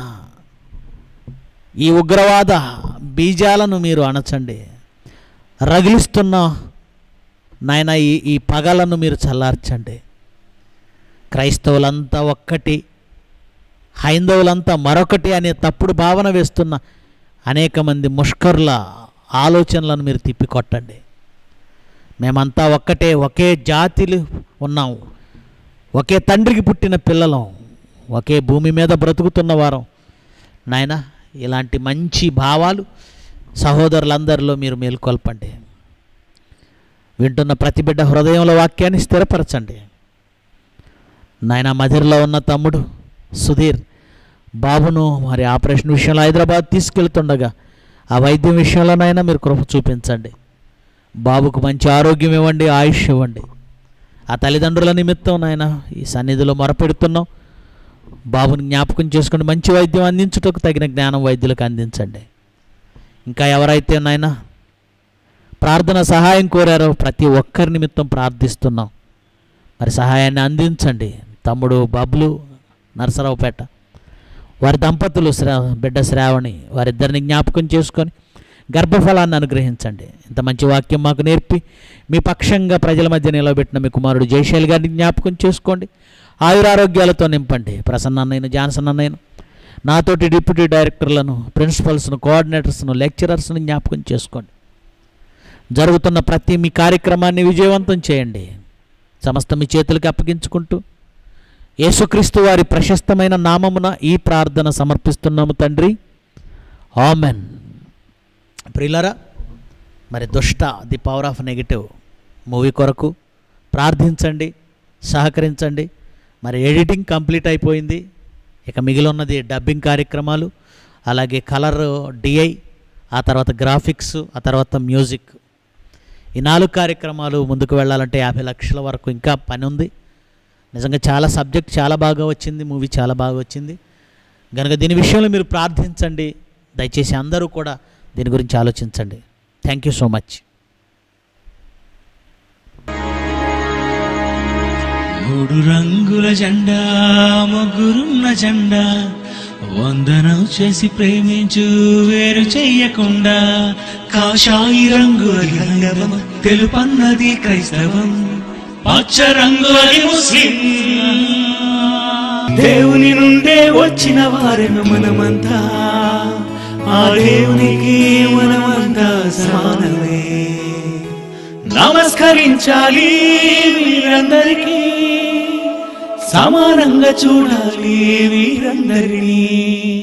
ఈ ఉగ్రవాద బీజాలను మీరు అణచండి రగిలిస్తున్న నాయన ఈ ఈ పగలను మీరు చల్లార్చండి క్రైస్తవులంతా ఒక్కటి హైందవులంతా మరొకటి అనే తప్పుడు భావన వేస్తున్న అనేక మంది ముష్కరుల ఆలోచనలను మీరు తిప్పికొట్టండి మేమంతా ఒక్కటే ఒకే జాతిలు ఉన్నాం ఒకే తండ్రికి పుట్టిన పిల్లలం ఒకే భూమి మీద బ్రతుకుతున్న వారం నాయన ఇలాంటి మంచి భావాలు సహోదరులందరిలో మీరు మేల్కొల్పండి వింటున్న ప్రతి బిడ్డ హృదయంలో వాక్యాన్ని స్థిరపరచండి నాయన మధిరలో ఉన్న తమ్ముడు సుధీర్ బాబును మరి ఆపరేషన్ విషయంలో హైదరాబాద్ తీసుకెళ్తుండగా ఆ వైద్యం విషయంలోనైనా మీరు కృప చూపించండి బాబుకు మంచి ఆరోగ్యం ఇవ్వండి ఆయుష్ ఇవ్వండి ఆ తల్లిదండ్రుల నిమిత్తం నాయన ఈ సన్నిధిలో మొరపెడుతున్నాం బాబుని జ్ఞాపకం చేసుకుని మంచి వైద్యం అందించుటకు తగిన జ్ఞానం వైద్యులకు అందించండి ఇంకా ఎవరైతే నాయన ప్రార్థన సహాయం కోరారో ప్రతి ఒక్కరి నిమిత్తం ప్రార్థిస్తున్నాం మరి సహాయాన్ని అందించండి తమ్ముడు బబ్లు నరసరావుపేట వారి దంపతులు శ్రా బిడ్డ శ్రావణి వారిద్దరిని జ్ఞాపకం చేసుకొని గర్భఫలాన్ని అనుగ్రహించండి ఇంత మంచి వాక్యం మాకు నేర్పి మీ పక్షంగా ప్రజల మధ్య నిలబెట్టిన మీ కుమారుడు జయశైల్ గారిని జ్ఞాపకం చేసుకోండి ఆయురారోగ్యాలతో నింపండి ప్రసన్న అన్నయ్యను జాన్సన్ అన్నయ్యను నాతోటి డిప్యూటీ డైరెక్టర్లను ప్రిన్సిపల్స్ను కోఆర్డినేటర్స్ను లెక్చరర్స్ను జ్ఞాపకం చేసుకోండి జరుగుతున్న ప్రతి మీ కార్యక్రమాన్ని విజయవంతం చేయండి సమస్త మీ చేతులకి అప్పగించుకుంటూ యేసుక్రీస్తు వారి ప్రశస్తమైన నామమున ఈ ప్రార్థన సమర్పిస్తున్నాము తండ్రి ఆమెన్ ప్రియులరా మరి దుష్ట the power of negative movie కొరకు ప్రార్థించండి సహకరించండి మరి ఎడిటింగ్ కంప్లీట్ అయిపోయింది ఇక మిగిలి ఉన్నది డబ్బింగ్ కార్యక్రమాలు అలాగే కలర్ డిఐ ఆ తర్వాత గ్రాఫిక్స్ ఆ తర్వాత మ్యూజిక్ ఈ నాలుగు కార్యక్రమాలు ముందుకు వెళ్ళాలంటే యాభై లక్షల వరకు ఇంకా పని ఉంది నిజంగా చాలా సబ్జెక్ట్ చాలా బాగా వచ్చింది మూవీ చాలా బాగా వచ్చింది కనుక దీని విషయంలో మీరు ప్రార్థించండి దయచేసి అందరూ కూడా దీని గురించి ఆలోచించండి థ్యాంక్ యూ సో మచ్ మూడు రంగుల జెండా ముగ్గురున్న జెండా వందనం చేసి ప్రేమించు వేరు చెయ్యకుండా కాషాయి రంగు అది హైందవం తెలుపన్నది క్రైస్తవం పచ్చ రంగు అది ముస్లిం దేవుని నుండే వచ్చిన వారెను మనమంతా ఆ దేవునికి మనమంతా సమానమే నమస్కరించాలి వీరందరికీ సమానంగా చూడాలి వీరందరినీ